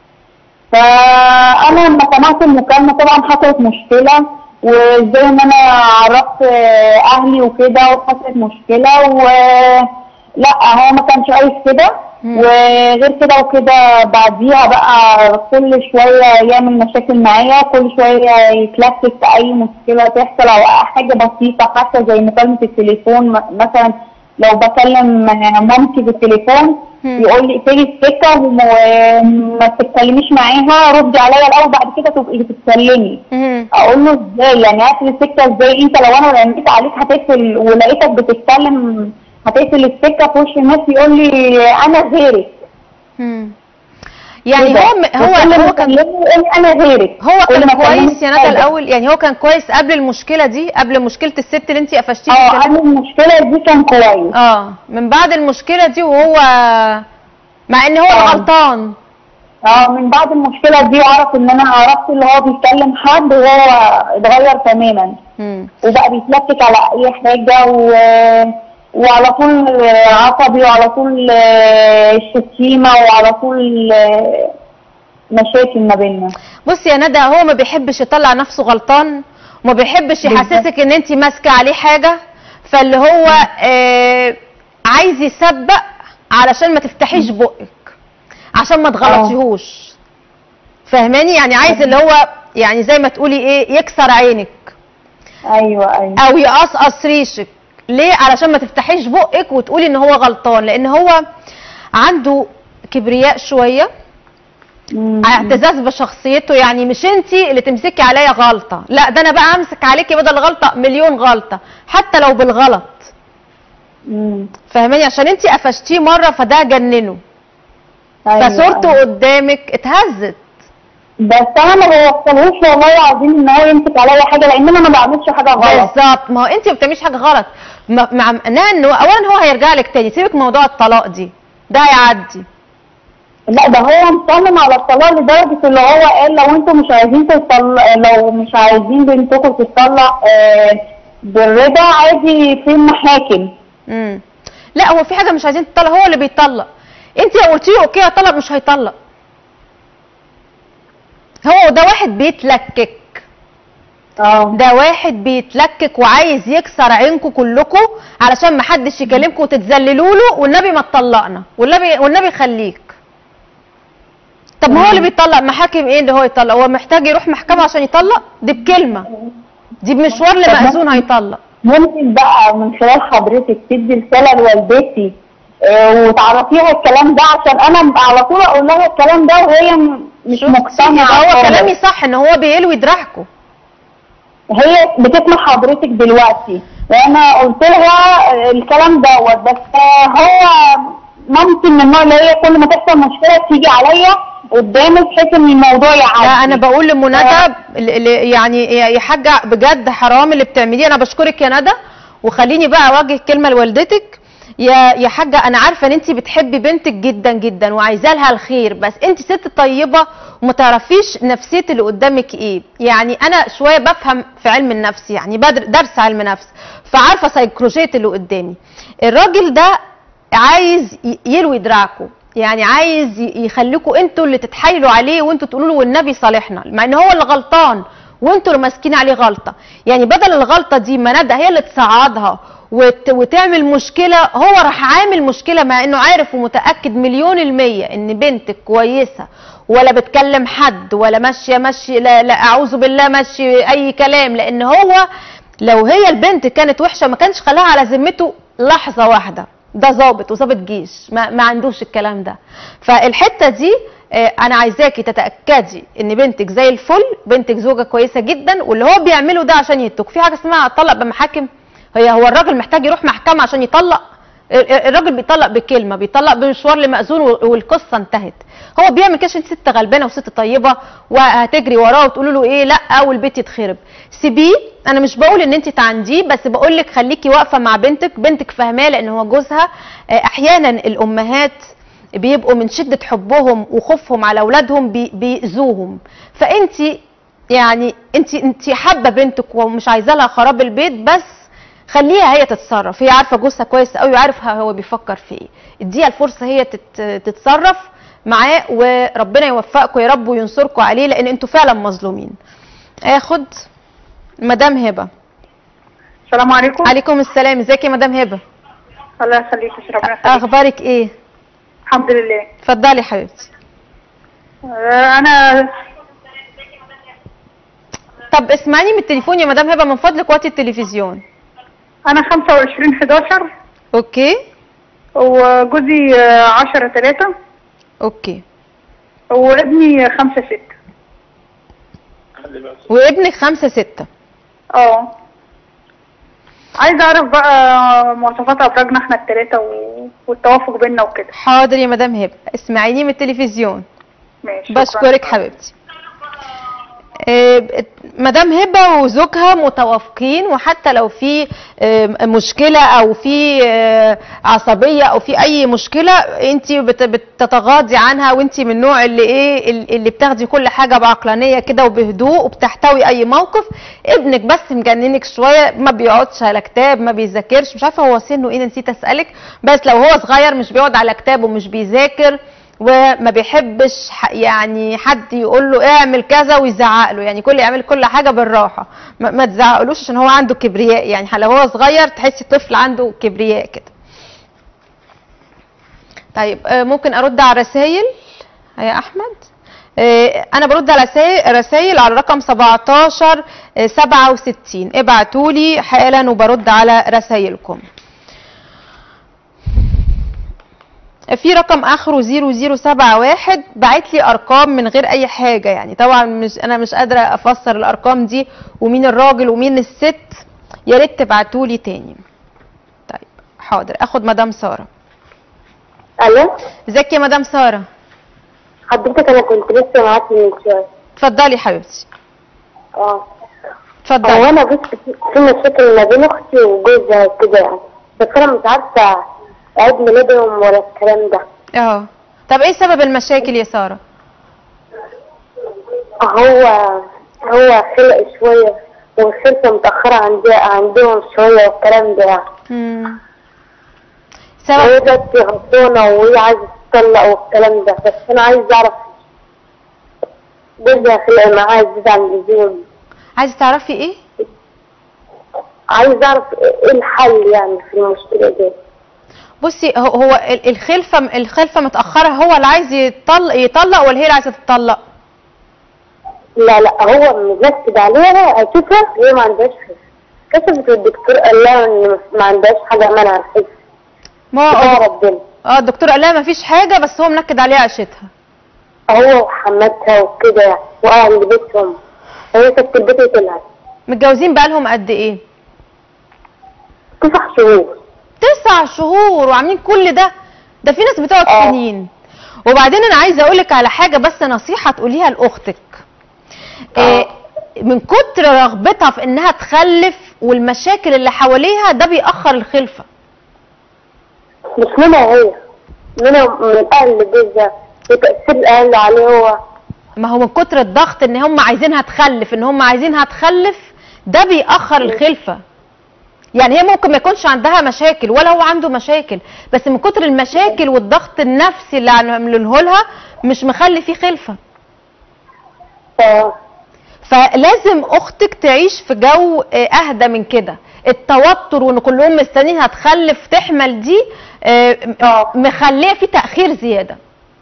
فانا لما سمعت المكالمه طبعا حصلت مشكله وازاي ان انا عرفت اهلي وكده وحصلت مشكله و لا هو ما كانش عايز كده مم. وغير كده وكده بعديها بقى كل شويه يعمل مشاكل معايا كل شويه يتلفت في اي مشكله تحصل او حاجه بسيطه حتى زي مكالمه التليفون م- مثلا لو بكلم مامتي بالتليفون مم. يقول لي اقفلي السكه وما تتكلميش معاها ردي عليا الاول بعد كده تبقي تتكلمي مم. اقول له ازاي يعني اقفل السكه ازاي انت لو انا رنيت عليك هتقفل ولقيتك بتتكلم هتقفل السكه في وش الناس يقول لي انا غيرك مم. يعني كده. هو م- هو وكل ما هو كان أكلمه يقول لي انا غيرك هو كل كان ما كويس أكلمه يا ندى حاجة. الاول يعني هو كان كويس قبل المشكله دي قبل مشكله الست اللي انت قفشتيه اه بالكلام؟ قبل المشكله دي كان كويس اه من بعد المشكله دي وهو مع ان هو آه. غلطان اه من بعد المشكله دي عرف ان انا عرفت اللي هو بيتكلم حد وهو اتغير تماما مم. وبقى بيتلكك على اي حاجه و... وعلى طول عصبي وعلى طول الشتيمه وعلى طول مشاكل ما بيننا بصي يا ندى هو ما بيحبش يطلع نفسه غلطان وما بيحبش يحسسك ان انت ماسكه عليه حاجه فاللي هو آه عايز يسبق علشان ما تفتحيش بقك عشان ما تغلطيهوش فاهماني يعني عايز اللي هو يعني زي ما تقولي ايه يكسر عينك ايوه ايوه او يقصقص ريشك ليه علشان ما تفتحيش بقك وتقولي ان هو غلطان لان هو عنده كبرياء شويه مم. اعتزاز بشخصيته يعني مش انت اللي تمسكي عليا غلطه لا ده انا بقى امسك عليكي بدل غلطه مليون غلطه حتى لو بالغلط مم. فاهماني عشان انت قفشتيه مره فده جننه أيوة فصورته أيوة. قدامك اتهزت بس انا ما بوصلهوش والله العظيم ان هو يمسك عليا حاجه لان انا ما بعملش حاجه غلط بالظبط ما هو انت ما بتعمليش حاجه غلط ما- مع معناها انه اولا هو هيرجع لك تاني سيبك من موضوع الطلاق دي ده هيعدي لا ده هو مصمم على الطلاق لدرجة اللي هو قال لو انتوا مش عايزين تطلق لو مش عايزين بنتكم تطلق آه، بالرضا عادي في المحاكم امم لا هو في حاجه مش عايزين تطلق هو اللي بيطلق انت لو قلتي له اوكي هطلق مش هيطلق هو ده واحد بيتلكك اه ده واحد بيتلكك وعايز يكسر عينكم كلكم علشان ما حدش يكلمكم وتتذللوا له والنبي ما تطلقنا والنبي والنبي خليك طب ما هو اللي بيطلق محاكم ايه اللي هو يطلق هو محتاج يروح محكمه عشان يطلق دي بكلمه دي بمشوار لمأذون هيطلق ممكن بقى من خلال حضرتك تدي رسالة لوالدتي آه، وتعرفيها الكلام ده عشان انا على طول اقول لها الكلام ده وهي م- مش مقتنعة هو خالص. كلامي صح ان هو بيلوي دراعكم هي بتسمع حضرتك دلوقتي وانا قلت لها آه، الكلام دوت بس آه، هو ممكن من النوع اللي هي كل ما تحصل مشكله تيجي عليا قدامي بحيث ان الموضوع يعدي لا انا بقول لمنى ل- ل- يعني يا يا حاجه بجد حرام اللي بتعمليه انا بشكرك يا ندى وخليني بقى اوجه كلمه لوالدتك يا يا حاجه انا عارفه ان انت بتحبي بنتك جدا جدا وعايزه لها الخير بس انت ست طيبه وما تعرفيش نفسيه اللي قدامك ايه يعني انا شويه بفهم في علم النفس يعني بدر درس علم نفس فعارفه سيكولوجيه اللي قدامي الراجل ده عايز ي- يلوي دراعكم يعني عايز ي- يخليكم انتوا اللي تتحايلوا عليه وانتوا تقولوا له والنبي صالحنا مع ان هو اللي غلطان وانتوا اللي ماسكين عليه غلطه يعني بدل الغلطه دي ما ندى هي اللي تصعدها وت... وتعمل مشكله هو راح عامل مشكله مع انه عارف ومتاكد مليون الميه ان بنتك كويسه ولا بتكلم حد ولا ماشيه ماشي لا, لا اعوذ بالله ماشي اي كلام لان هو لو هي البنت كانت وحشه ما كانش خلاها على ذمته لحظه واحده ده ظابط وظابط جيش ما, ما عندوش الكلام ده فالحته دي آه، انا عايزاكي تتاكدي ان بنتك زي الفل بنتك زوجه كويسه جدا واللي هو بيعمله ده عشان يتوك في حاجه اسمها طلق بمحاكم هي هو الراجل محتاج يروح محكمه عشان يطلق ال- ال- الراجل بيطلق بكلمه بيطلق بمشوار لمأذون وال- والقصه انتهت هو بيعمل كده عشان ست غلبانه وست طيبه وهتجري وراه وتقول له ايه لا والبيت يتخرب سيبيه انا مش بقول ان انت تعنديه بس بقول لك خليكي واقفه مع بنتك بنتك فاهماه لان هو جوزها آه، احيانا الامهات بيبقوا من شده حبهم وخوفهم على اولادهم بي- بيأذوهم فانت يعني انت انت حابه بنتك ومش عايزه لها خراب البيت بس خليها هي تتصرف هي عارفه جوزها كويس قوي وعارف هو بيفكر في ايه اديها الفرصه هي تت- تتصرف معاه وربنا يوفقكم يا رب وينصركم عليه لان انتوا فعلا مظلومين اخد مدام هبه السلام عليكم عليكم السلام ازيك يا مدام هبه الله يخليك يا ربنا يخليك اخبارك ايه الحمد لله اتفضلي يا حبيبتي آه، انا طب اسمعيني من التليفون يا مدام هبه من فضلك وقت التلفزيون انا 25 11 اوكي وجوزي آه، 10 3 اوكي وابني 5 6 وابنك خمسة ستة اه عايزه اعرف بقى مواصفات ابراجنا احنا الثلاثه و... والتوافق بيننا وكده حاضر يا مدام هبه اسمعيني من التلفزيون ماشي شكراً. بشكرك حبيبتي آه، مدام هبه وزوجها متوافقين وحتى لو في آه، مشكله او في آه، عصبيه او في اي مشكله انت بت- بتتغاضي عنها وانت من النوع اللي ايه اللي بتاخدي كل حاجه بعقلانيه كده وبهدوء وبتحتوي اي موقف ابنك بس مجننك شويه ما بيقعدش على كتاب ما بيذاكرش مش عارفه هو سنه ايه نسيت اسالك بس لو هو صغير مش بيقعد على كتاب ومش بيذاكر وما بيحبش ح- يعني حد يقول له اعمل كذا ويزعق له يعني كل يعمل كل حاجه بالراحه ما, ما تزعقلوش عشان هو عنده كبرياء يعني لو هو صغير تحسي طفل عنده كبرياء كده طيب آه، ممكن ارد على الرسائل يا احمد آه، انا برد على رسائل- رسائل على رقم 17 آه، 67 ابعتوا لي حالا وبرد على رسائلكم في رقم اخره 0071 بعت لي ارقام من غير اي حاجه يعني طبعا مش انا مش قادره افسر الارقام دي ومين الراجل ومين الست يا ريت تبعتوا لي تاني طيب حاضر اخد مدام ساره الو ازيك يا مدام ساره حضرتك انا كنت لسه معاكي من شويه اتفضلي حبيبتي اه اتفضلي هو انا بص في- في مشاكل ما بين اختي وجوزها كده يعني بس انا مش عارفه عيد ميلادهم ولا الكلام ده اه طب ايه سبب المشاكل يا ساره هو هو خلق شوية والخلفة متأخرة عندي عندهم شوية والكلام ده يعني مم. هي سبب دلوقتي غضبانة وهي عايزة تطلق والكلام ده بس أنا عايز أعرف جوزها خلق معايا زيادة عن اللزوم عايزه تعرفي ايه عايز أعرف إيه الحل يعني في المشكلة دي بصي هو هو ال- الخلفه الخلفه متاخره هو اللي عايز يطلق يطلق ولا هي اللي عايزه تطلق لا لا هو منكد عليها أشوفها هي ما عندهاش حس كشفت الدكتور قال لها إن ما عندهاش حاجة منع الحس ما يا هو ربنا اه الدكتور قال لها مفيش حاجه بس هو منكد عليها عشتها هو وحماتها وكده يعني وأهل بيتهم هي كانت في البيت وطلعت متجوزين بقالهم قد ايه تسع شهور تسع شهور وعاملين كل ده ده في ناس بتقعد آه. سنين وبعدين انا عايزه اقولك على حاجه بس نصيحه تقوليها لاختك إيه من كتر رغبتها في انها تخلف والمشاكل اللي حواليها ده بيأخر الخلفه مش منها هي منها من أهل جوزها وتأثير الأهل عليه هو ما هو من كتر الضغط ان هم عايزينها تخلف ان هم عايزينها تخلف ده بيأخر الخلفه يعني هي ممكن ما يكونش عندها مشاكل ولا هو عنده مشاكل بس من كتر المشاكل والضغط النفسي اللي عاملينه لها مش مخلي فيه خلفه ف- فلازم اختك تعيش في جو آه، اهدى من كده التوتر وان كلهم مستنيين هتخلف تحمل دي آه، آه. مخليه في تاخير زياده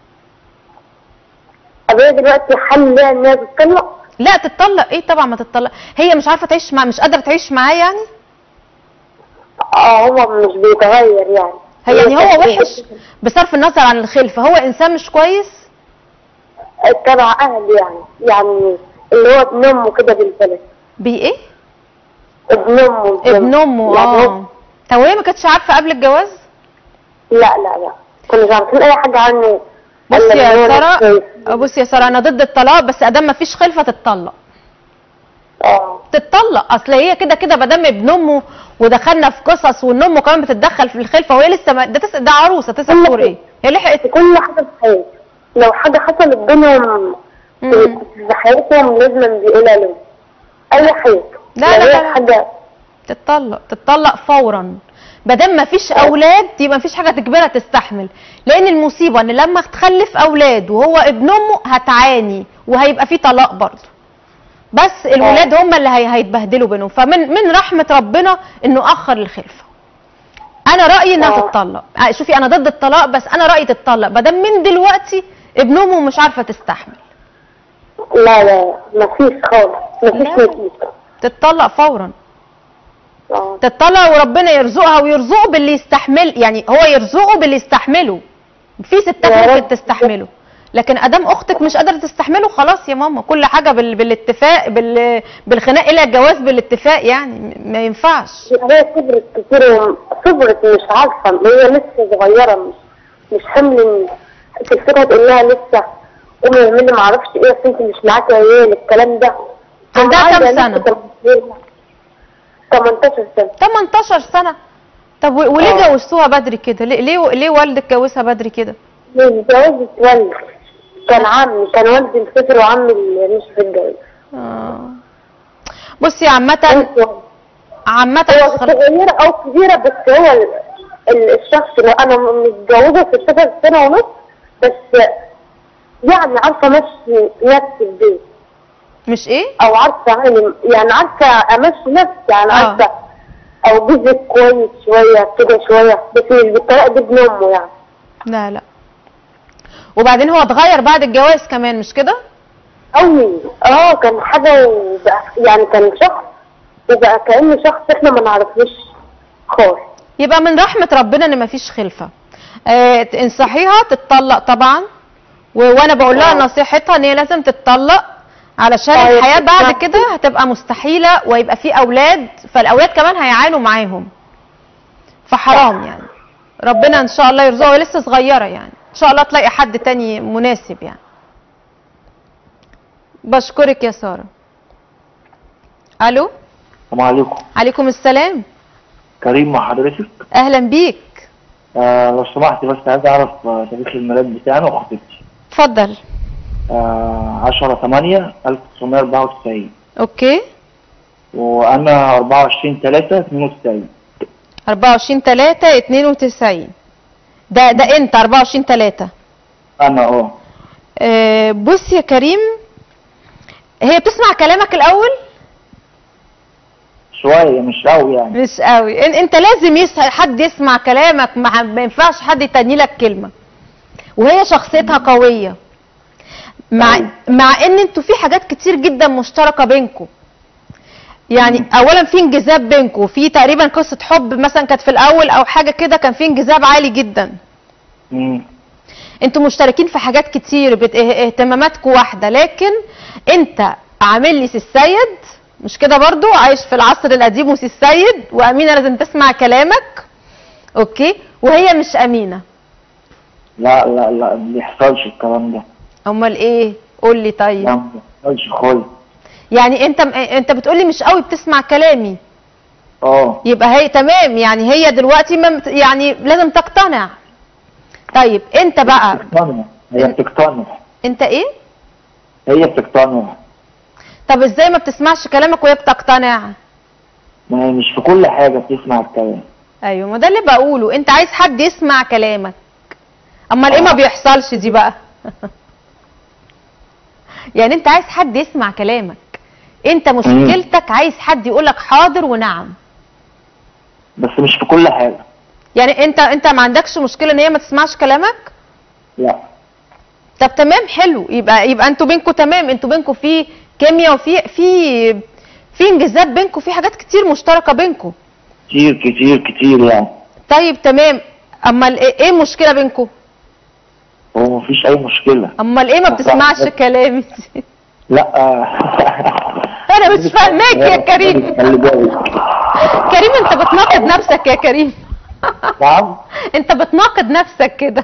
طب هي دلوقتي حل ليها إنها تتطلق لا تتطلق ايه طبعا ما تتطلق هي مش عارفه تعيش مع مش قادره تعيش معاه يعني اه هو مش بيتغير يعني هي يعني هو كانت وحش بصرف النظر عن الخلفه هو انسان مش كويس تبع أهل يعني يعني اللي هو ابن أمه كده بالبلد بي ايه ابن أمه ابن امه يعني هو- اه طب وهي ما كانتش عارفه قبل الجواز لا لا لا كنا عارفين أي حاجة عنه بصي إلا إن هو يا ناس ساره كويس. بصي يا ساره انا ضد الطلاق بس ادام ما فيش خلفه تتطلق اه تتطلق اصل هي كده كده ما دام ابن امه ودخلنا في قصص وان امه كمان بتتدخل في الخلفه وهي لسه ما ده تس... ده عروسه تسع كل شهور ايه هي لحقت في كل حاجة في حياته لو حاجة حصلت بينهم مم. في في حياتهم لازم بيقولها له أي حاجة لا، لو لا، هي لا، لا. حاجة تتطلق تتطلق فورا ما دام ما فيش اولاد يبقى ما فيش حاجه تجبرها تستحمل لان المصيبه ان لما تخلف اولاد وهو ابن امه هتعاني وهيبقى في طلاق برضه بس الولاد هم اللي هي هيتبهدلوا بينهم فمن من رحمه ربنا انه اخر الخلفه انا رايي انها آه. تتطلق آه، شوفي انا ضد الطلاق بس انا رايي تتطلق ما دام من دلوقتي ابن امه مش عارفه تستحمل لا لا مفيش خالص مفيش لا. نتيجة تتطلق فورا اه تطلع وربنا يرزقها ويرزقه باللي يستحمل يعني هو يرزقه باللي يستحمله في ستات يا ممكن رب. تستحمله لكن ادام اختك مش قادره تستحمله خلاص يا ماما كل حاجه بال... بالاتفاق بال... بالخناق الى الجواز بالاتفاق يعني م- ما ينفعش هي صبرت كتير وم- صبرت مش عارفة هي لسه صغيرة مش مش حمل إن- تفتكر تقول لها لسه قومي اعملي معرفش ايه بس انت مش معاكي عيال الكلام ده عندها عادي كام يا سنة؟ لسه 18 سنة 18 سنه طب و... وليه آه. جوزتوها بدري كده ليه ليه, ليه والدك جوزها بدري كده اتجوزت والدي كان عمي كان والدي مسافر وعمي اللي مش في الجواز آه. بصي عامه هو عامه خل- صغيرة أو كبيرة بس هو ال- ال- الشخص اللي أنا متجوزة 16 سنة ونص بس يعني عارفة أمشي نفسي البيت مش ايه أو عارفة يعني يعني عارفة أمشي نفسي يعني آه. عارفة أو جوزي كويس شوية كده شوية بس مش بالطريقة دي ابن أمه يعني لا لا وبعدين هو اتغير بعد الجواز كمان مش كده أوي اه كان حاجة وبقى يعني كان شخص وبقى كأنه شخص احنا ما نعرفوش خالص يبقى من رحمة ربنا ان مفيش خلفة آه تنصحيها تتطلق طبعا و... وانا بقول لها آه. نصيحتها ان هي لازم تتطلق علشان آه، الحياة بعد تتطلق. كده هتبقى مستحيلة ويبقى في اولاد فالاولاد كمان هيعانوا معاهم فحرام يعني ربنا ان شاء الله يرزقها وهي لسه صغيرة يعني ان شاء الله تلاقي حد تاني مناسب يعني بشكرك يا سارة الو السلام عليكم عليكم السلام كريم مع حضرتك اهلا بيك آه لو سمحت بس عايز اعرف آه، تاريخ الميلاد بتاعنا وخطيبتي اتفضل آه 10 8 1994 اوكي وانا 24 3 92 24 3 92 ده ده انت 24 3 انا اه آه، بص يا كريم هي بتسمع كلامك الاول شويه مش قوي يعني مش قوي إن- انت لازم يس... حد يسمع كلامك ما ما ينفعش حد يتني لك كلمه وهي شخصيتها قويه مع مع ان انتوا في حاجات كتير جدا مشتركه بينكم يعني اولا في انجذاب بينكم في تقريبا قصه حب مثلا كانت في الاول او حاجه كده كان في انجذاب عالي جدا مم. انتوا مشتركين في حاجات كتير بت... اه- اهتماماتكم واحده لكن انت عامل لي سي السيد مش كده برضو عايش في العصر القديم وسي السيد وامينه لازم تسمع كلامك اوكي وهي مش امينه لا لا لا ما بيحصلش الكلام ده امال ايه قول لي لا طيب ما بيحصلش خالص يعني انت انت بتقولي مش قوي بتسمع كلامي اه يبقى هي تمام يعني هي دلوقتي ما بت- يعني لازم تقتنع طيب انت بقى بتقتنع هي بتقتنع انت ايه هي بتقتنع طب ازاي ما بتسمعش كلامك وهي بتقتنع ما هي مش في كل حاجه بتسمع الكلام ايوه ما ده اللي بقوله انت عايز حد يسمع كلامك امال ايه ما بيحصلش دي بقى يعني انت عايز حد يسمع كلامك انت مشكلتك عايز حد يقولك حاضر ونعم بس مش في كل حاجه يعني انت انت ما عندكش مشكله ان هي ما تسمعش كلامك لا طب تمام حلو يبقى يبقى انتوا بينكم تمام انتوا بينكم في كيمياء وفي في في انجذاب بينكم في حاجات كتير مشتركه بينكم كتير كتير كتير يعني طيب تمام امال ايه ايه المشكله بينكم هو مفيش اي مشكله امال ايه ما بتسمعش كلامي لا انا مش فاهماك يا كريم خلي بالك كريم انت بتناقض نفسك يا كريم نعم انت بتناقض نفسك كده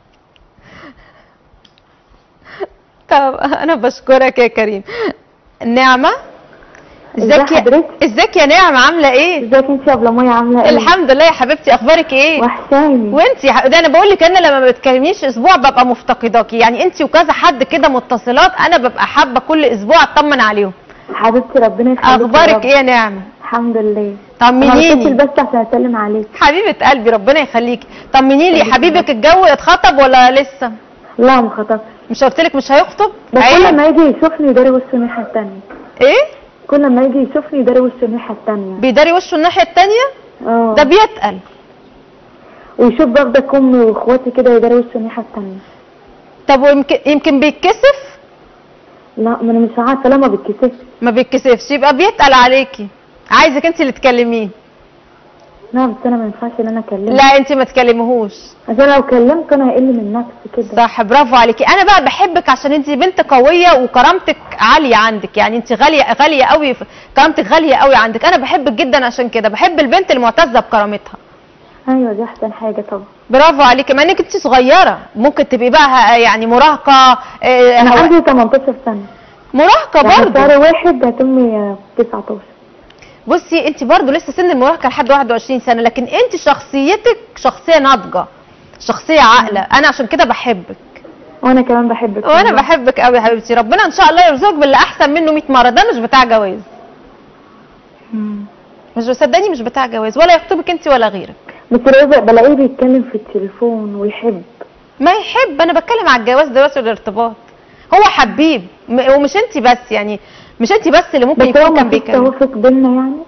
طب انا بشكرك يا كريم نعمة ازيك يا ازيك يا نعمة عاملة ايه ازيك انت يا ابله ميه عامله ايه الحمد لله يا حبيبتي اخبارك ايه وحشاني وانت يا ح- ده انا بقول لك انا لما ما بتكلمنيش اسبوع ببقى مفتقداكي يعني انت وكذا حد كده متصلات انا ببقى حابه كل اسبوع اطمن عليهم حبيبتي ربنا يخليك يا رب. اخبارك ايه يا نعمة الحمد لله طمنيني. انا بتصل بس عشان اسلم عليك حبيبة قلبي ربنا يخليكي طمني لي حبيبك الجو اتخطب ولا لسه لا ما خطبش مش قلت لك مش هيخطب بس عيب. كل ما يجي يشوفني يداري وشه الناحيه التانيه ايه كل ما يجي يشوفني يداري وشه الناحيه التانيه بيداري وشه الناحيه التانيه اه ده بيتقل ويشوف باخدك امي واخواتي كده يداري وشه الناحيه التانيه طب ويمكن يمكن بيتكسف لا ما انا مش عارفه لا ما بتكسفش ما بيتكسفش يبقى بيتقل عليكي عايزك انت اللي تكلميه لا بس انا ما ينفعش ان انا اكلمه لا انت ما تكلمهوش عشان لو كلمت انا هيقل من نفسي كده صح برافو عليكي انا بقى بحبك عشان انت بنت قويه وكرامتك عاليه عندك يعني انت غاليه غاليه قوي في- كرامتك غاليه قوي عندك انا بحبك جدا عشان كده بحب البنت المعتزه بكرامتها ايوه دي احسن حاجه طبعا برافو عليكي مع انك انت صغيره ممكن تبقي بقى ه- يعني مراهقه اه، انا هو- عندي 18 سنه مراهقه يعني برضه شهر واحد هتمي آه، 19 بصي انت برضو لسه سن المراهقه لحد 21 سنه لكن انت شخصيتك شخصيه ناضجه شخصيه عاقله انا عشان كده بحبك وانا كمان بحبك وانا والله. بحبك قوي يا حبيبتي ربنا ان شاء الله يرزقك باللي احسن منه 100 مره ده مش بتاع جواز مم. مش صدقني مش بتاع جواز ولا يخطبك انت ولا غيرك بس رزق بلاقيه بيتكلم في التليفون ويحب ما يحب انا بتكلم على الجواز دلوقتي والارتباط هو حبيب م- ومش انت بس يعني مش انت بس اللي ممكن بس هو يكون كان مفيش بيكلم توافق بينا يعني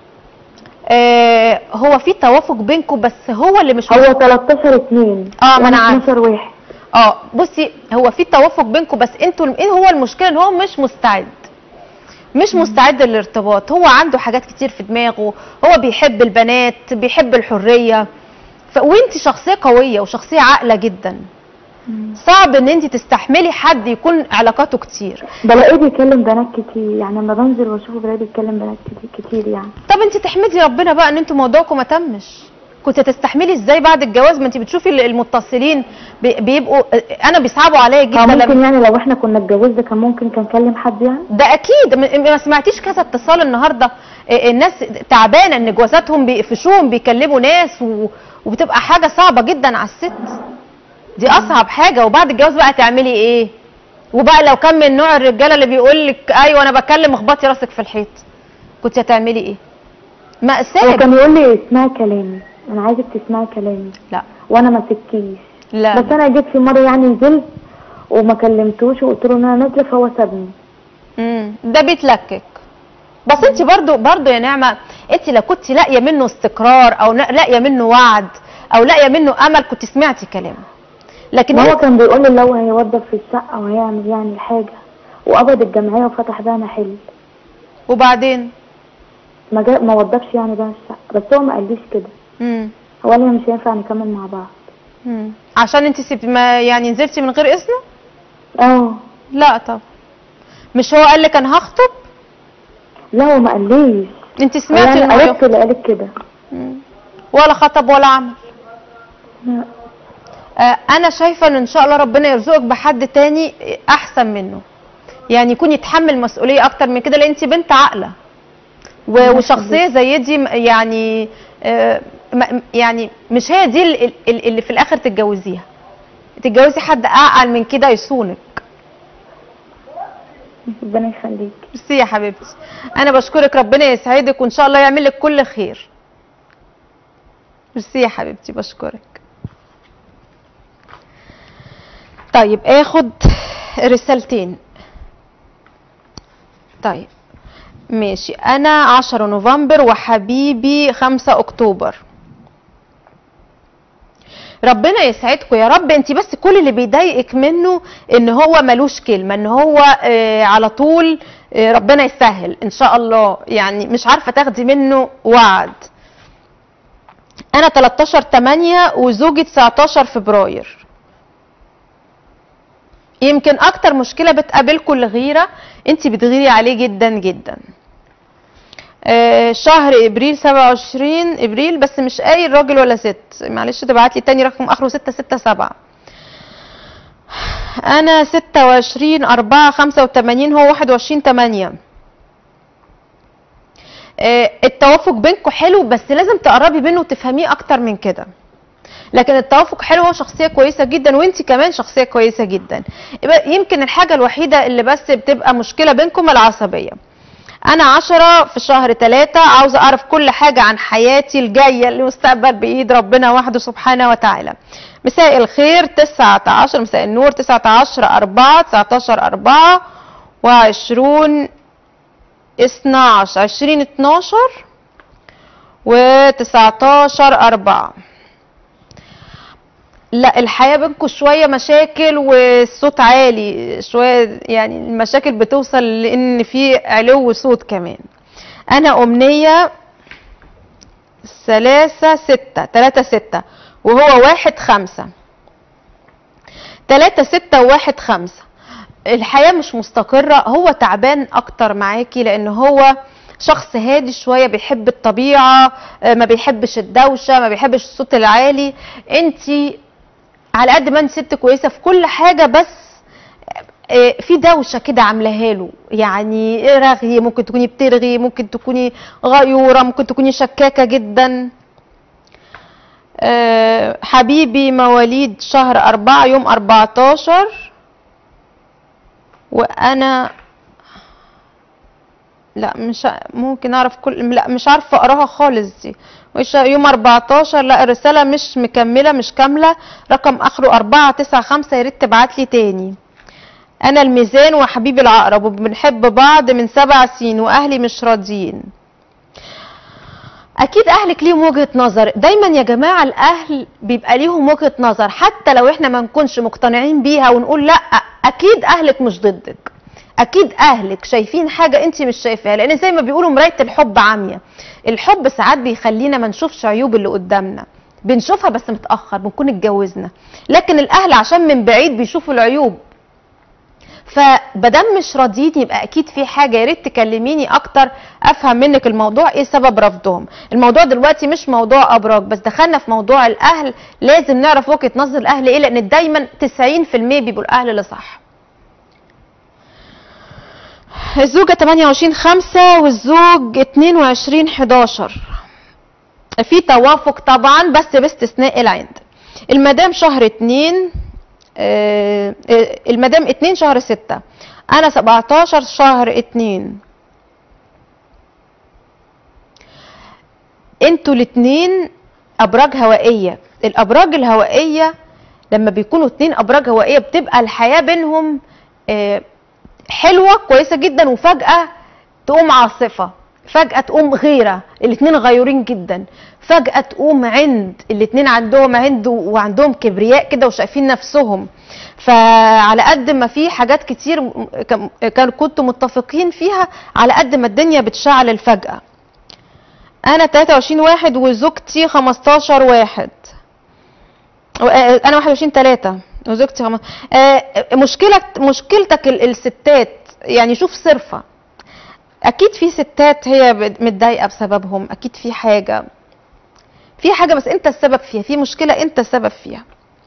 آه هو في توافق بينكم بس هو اللي مش هو 13 2 اه ما انا عارفه 12 واحد اه بصي هو في توافق بينكم بس انتوا ايه هو المشكله ان هو مش مستعد مش مستعد للارتباط هو عنده حاجات كتير في دماغه هو بيحب البنات بيحب الحريه ف... وانت شخصيه قويه وشخصيه عاقله جدا صعب ان انت تستحملي حد يكون علاقاته كتير بلاقيه بيكلم بنات كتير يعني لما بنزل واشوفه بلاقيه بيتكلم بنات كتير كتير يعني طب انت تحمدي ربنا بقى ان انتوا موضوعكم ما تمش كنت تستحملي ازاي بعد الجواز ما انت بتشوفي ال- المتصلين بي- بيبقوا انا بيصعبوا عليا جدا اه ممكن لما يعني لو احنا كنا اتجوزنا كان ممكن كان كلم حد يعني ده اكيد م- ما سمعتيش كذا اتصال النهارده آه، الناس تعبانه ان جوازاتهم بيقفشوهم بيكلموا ناس و... وبتبقى حاجه صعبه جدا على الست دي اصعب حاجه وبعد الجواز بقى تعملي ايه وبقى لو كان من نوع الرجاله اللي بيقول لك ايوه انا بكلم اخبطي راسك في الحيط كنت هتعملي ايه مأساة هو كان يقول لي اسمعي كلامي انا عايزك تسمعي كلامي لا وانا ما سبتكيش لا بس انا جيت في مره يعني نزلت وما كلمتوش وقلت له ان انا نازله فهو سابني امم ده بيتلكك بس انت برضو برضو يا نعمه انت لو كنت لاقيه منه استقرار او نا- لاقيه منه وعد او لاقيه منه امل كنت سمعتي كلامه لكن ما هو انت- كان بيقول لي لو هيوظف في الشقه وهيعمل يعني الحاجه وقبض الجمعيه وفتح بقى محل وبعدين ما جا ما وظفش يعني بقى الشقه بس هو ما قاليش كده امم هو قال لي مش هينفع نكمل مع بعض مم. عشان انت سبت ما يعني نزلتي من غير اذنه اه لا طب مش هو قال لك انا هخطب لا هو ما قاليش انت سمعتي يعني انه قالت اللي قالت كده مم. ولا خطب ولا عمل لا. آه، انا شايفه ان ان شاء الله ربنا يرزقك بحد تاني احسن منه يعني يكون يتحمل مسؤوليه اكتر من كده لان انت بنت عاقله و- وشخصيه زي دي م- يعني آه، م- يعني مش هي دي ال- ال- اللي في الاخر تتجوزيها تتجوزي حد اعقل من كده يصونك ربنا يخليك ميرسي يا حبيبتي انا بشكرك ربنا يسعدك وان شاء الله يعمل لك كل خير ميرسي يا حبيبتي بشكرك طيب اخد رسالتين طيب ماشي انا 10 نوفمبر وحبيبي 5 اكتوبر ربنا يسعدكم يا رب انت بس كل اللي بيضايقك منه ان هو ملوش كلمه ان هو آه على طول آه ربنا يسهل ان شاء الله يعني مش عارفه تاخدي منه وعد انا 13 8 وزوجي 19 فبراير يمكن اكتر مشكله بتقابلكم الغيره انت بتغيري عليه جدا جدا آه، شهر ابريل 27 ابريل بس مش قايل راجل ولا ست معلش تبعت لي تاني رقم اخره 667 انا 26 4 85 هو 21 8 آه، التوافق بينكم حلو بس لازم تقربي منه وتفهميه اكتر من كده لكن التوافق حلو هو شخصيه كويسه جدا وانت كمان شخصيه كويسه جدا يبقى يمكن الحاجه الوحيده اللي بس بتبقى مشكله بينكم العصبيه انا عشرة في شهر ثلاثة عاوزة اعرف كل حاجة عن حياتي الجاية المستقبل بايد ربنا وحده سبحانه وتعالى مساء الخير تسعة عشر مساء النور تسعة عشر أربعة تسعة عشر أربعة وعشرون اثنا عشر عشرين اتناشر وتسعتاشر أربعة لا الحياة بينكم شوية مشاكل والصوت عالي شوية يعني المشاكل بتوصل لأن في علو صوت كمان أنا أمنية ثلاثة ستة تلاتة ستة وهو واحد خمسة تلاتة ستة وواحد خمسة الحياة مش مستقرة هو تعبان أكتر معاكي لأن هو شخص هادي شوية بيحب الطبيعة آه، ما بيحبش الدوشة ما بيحبش الصوت العالي انتي على قد ما انت ست كويسه في كل حاجه بس آه، في دوشه كده عاملاها له يعني رغي ممكن تكوني بترغي ممكن تكوني غيوره ممكن تكوني شكاكه جدا آه، حبيبي مواليد شهر أربعة يوم أربعتاشر وأنا لا مش ع- ممكن اعرف كل لا مش عارفه اقراها خالص دي وش يوم 14 لا الرساله مش مكمله مش كامله رقم اخره 495 يا ريت تبعت لي تاني انا الميزان وحبيبي العقرب وبنحب بعض من سبع سنين واهلي مش راضيين اكيد اهلك ليهم وجهه نظر دايما يا جماعه الاهل بيبقى ليهم وجهه نظر حتى لو احنا ما نكونش مقتنعين بيها ونقول لا اكيد اهلك مش ضدك اكيد اهلك شايفين حاجه انت مش شايفاها لان زي ما بيقولوا مرايه الحب عاميه الحب ساعات بيخلينا ما نشوفش عيوب اللي قدامنا بنشوفها بس متاخر بنكون اتجوزنا لكن الاهل عشان من بعيد بيشوفوا العيوب فمادام مش راضيين يبقى اكيد في حاجه يا ريت تكلميني اكتر افهم منك الموضوع ايه سبب رفضهم الموضوع دلوقتي مش موضوع ابراج بس دخلنا في موضوع الاهل لازم نعرف وجهه نظر الاهل ايه لان دايما 90% بيبقوا الاهل اللي صح الزوجة 28 5 والزوج 22 11 في توافق طبعا بس باستثناء العند المدام شهر 2 آه، آه، المدام 2 شهر 6 انا 17 شهر 2 انتوا الاتنين ابراج هوائيه الابراج الهوائيه لما بيكونوا اتنين ابراج هوائيه بتبقى الحياه بينهم آه، حلوه كويسه جدا وفجاه تقوم عاصفه فجاه تقوم غيره الاتنين غيورين جدا فجاه تقوم عند الاتنين عندهم عند وعندهم كبرياء كده وشايفين نفسهم فعلى قد ما في حاجات كتير م- كان كان- كنتوا متفقين فيها على قد ما الدنيا بتشعل فجاه انا 23 واحد وزوجتي 15 واحد و- آه، انا 21 3 وزوجتي خم... آه، مشكلة مشكلتك ال- الستات يعني شوف صرفة اكيد في ستات هي بت- متضايقة بسببهم اكيد في حاجة في حاجة بس انت السبب فيها في مشكلة انت السبب فيها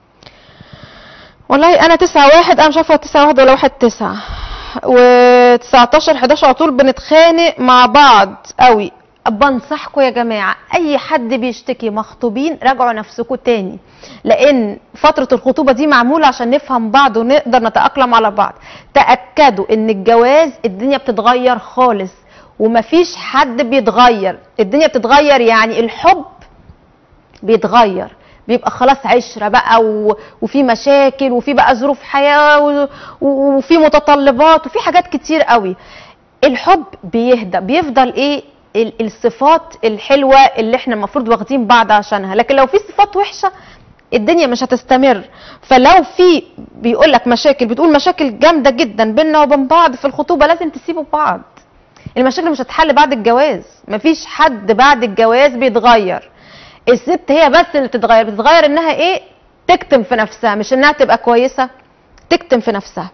والله انا تسعة واحد انا مش عارفة تسعة واحد ولا واحد تسعة و 19 11 على طول بنتخانق مع بعض قوي بنصحكم يا جماعة اي حد بيشتكي مخطوبين راجعوا نفسكم تاني لان فترة الخطوبة دي معمولة عشان نفهم بعض ونقدر نتأقلم على بعض تأكدوا ان الجواز الدنيا بتتغير خالص ومفيش حد بيتغير الدنيا بتتغير يعني الحب بيتغير بيبقى خلاص عشرة بقى و... وفي مشاكل وفي بقى ظروف حياة و... و- وفي متطلبات وفي حاجات كتير قوي الحب بيهدى بيفضل ايه ال- الصفات الحلوة اللي احنا المفروض واخدين بعض عشانها لكن لو في صفات وحشة الدنيا مش هتستمر فلو في بيقول لك مشاكل بتقول مشاكل جامدة جدا بيننا وبين بعض في الخطوبة لازم تسيبوا بعض المشاكل مش هتحل بعد الجواز مفيش حد بعد الجواز بيتغير الست هي بس اللي بتتغير بتتغير انها ايه تكتم في نفسها مش انها تبقى كويسة تكتم في نفسها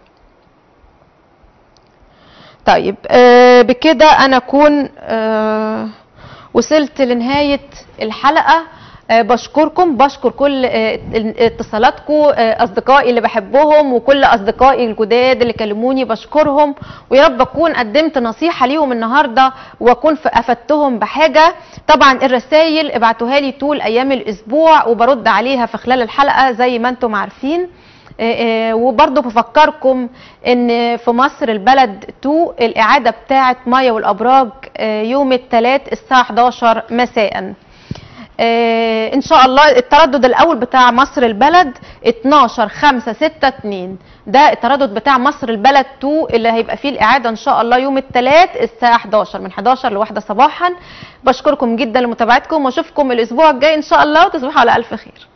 طيب آه بكده انا اكون آه وصلت لنهاية الحلقة آه بشكركم بشكر كل آه اتصالاتكم آه اصدقائي اللي بحبهم وكل اصدقائي الجداد اللي كلموني بشكرهم ويا رب اكون قدمت نصيحة ليهم النهاردة واكون ف- افدتهم بحاجة طبعا الرسائل ابعتوها لي طول ايام الاسبوع وبرد عليها في خلال الحلقة زي ما انتم عارفين آه، آه، وبرضه بفكركم ان في مصر البلد 2 الاعاده بتاعه مايا والابراج آه، يوم الثلاث الساعه 11 مساء آه، ان شاء الله التردد الاول بتاع مصر البلد 12 5 6 2 ده التردد بتاع مصر البلد 2 اللي هيبقى فيه الاعاده ان شاء الله يوم الثلاث الساعه 11 من 11 لواحدة صباحا بشكركم جدا لمتابعتكم واشوفكم الاسبوع الجاي ان شاء الله وتصبحوا على الف خير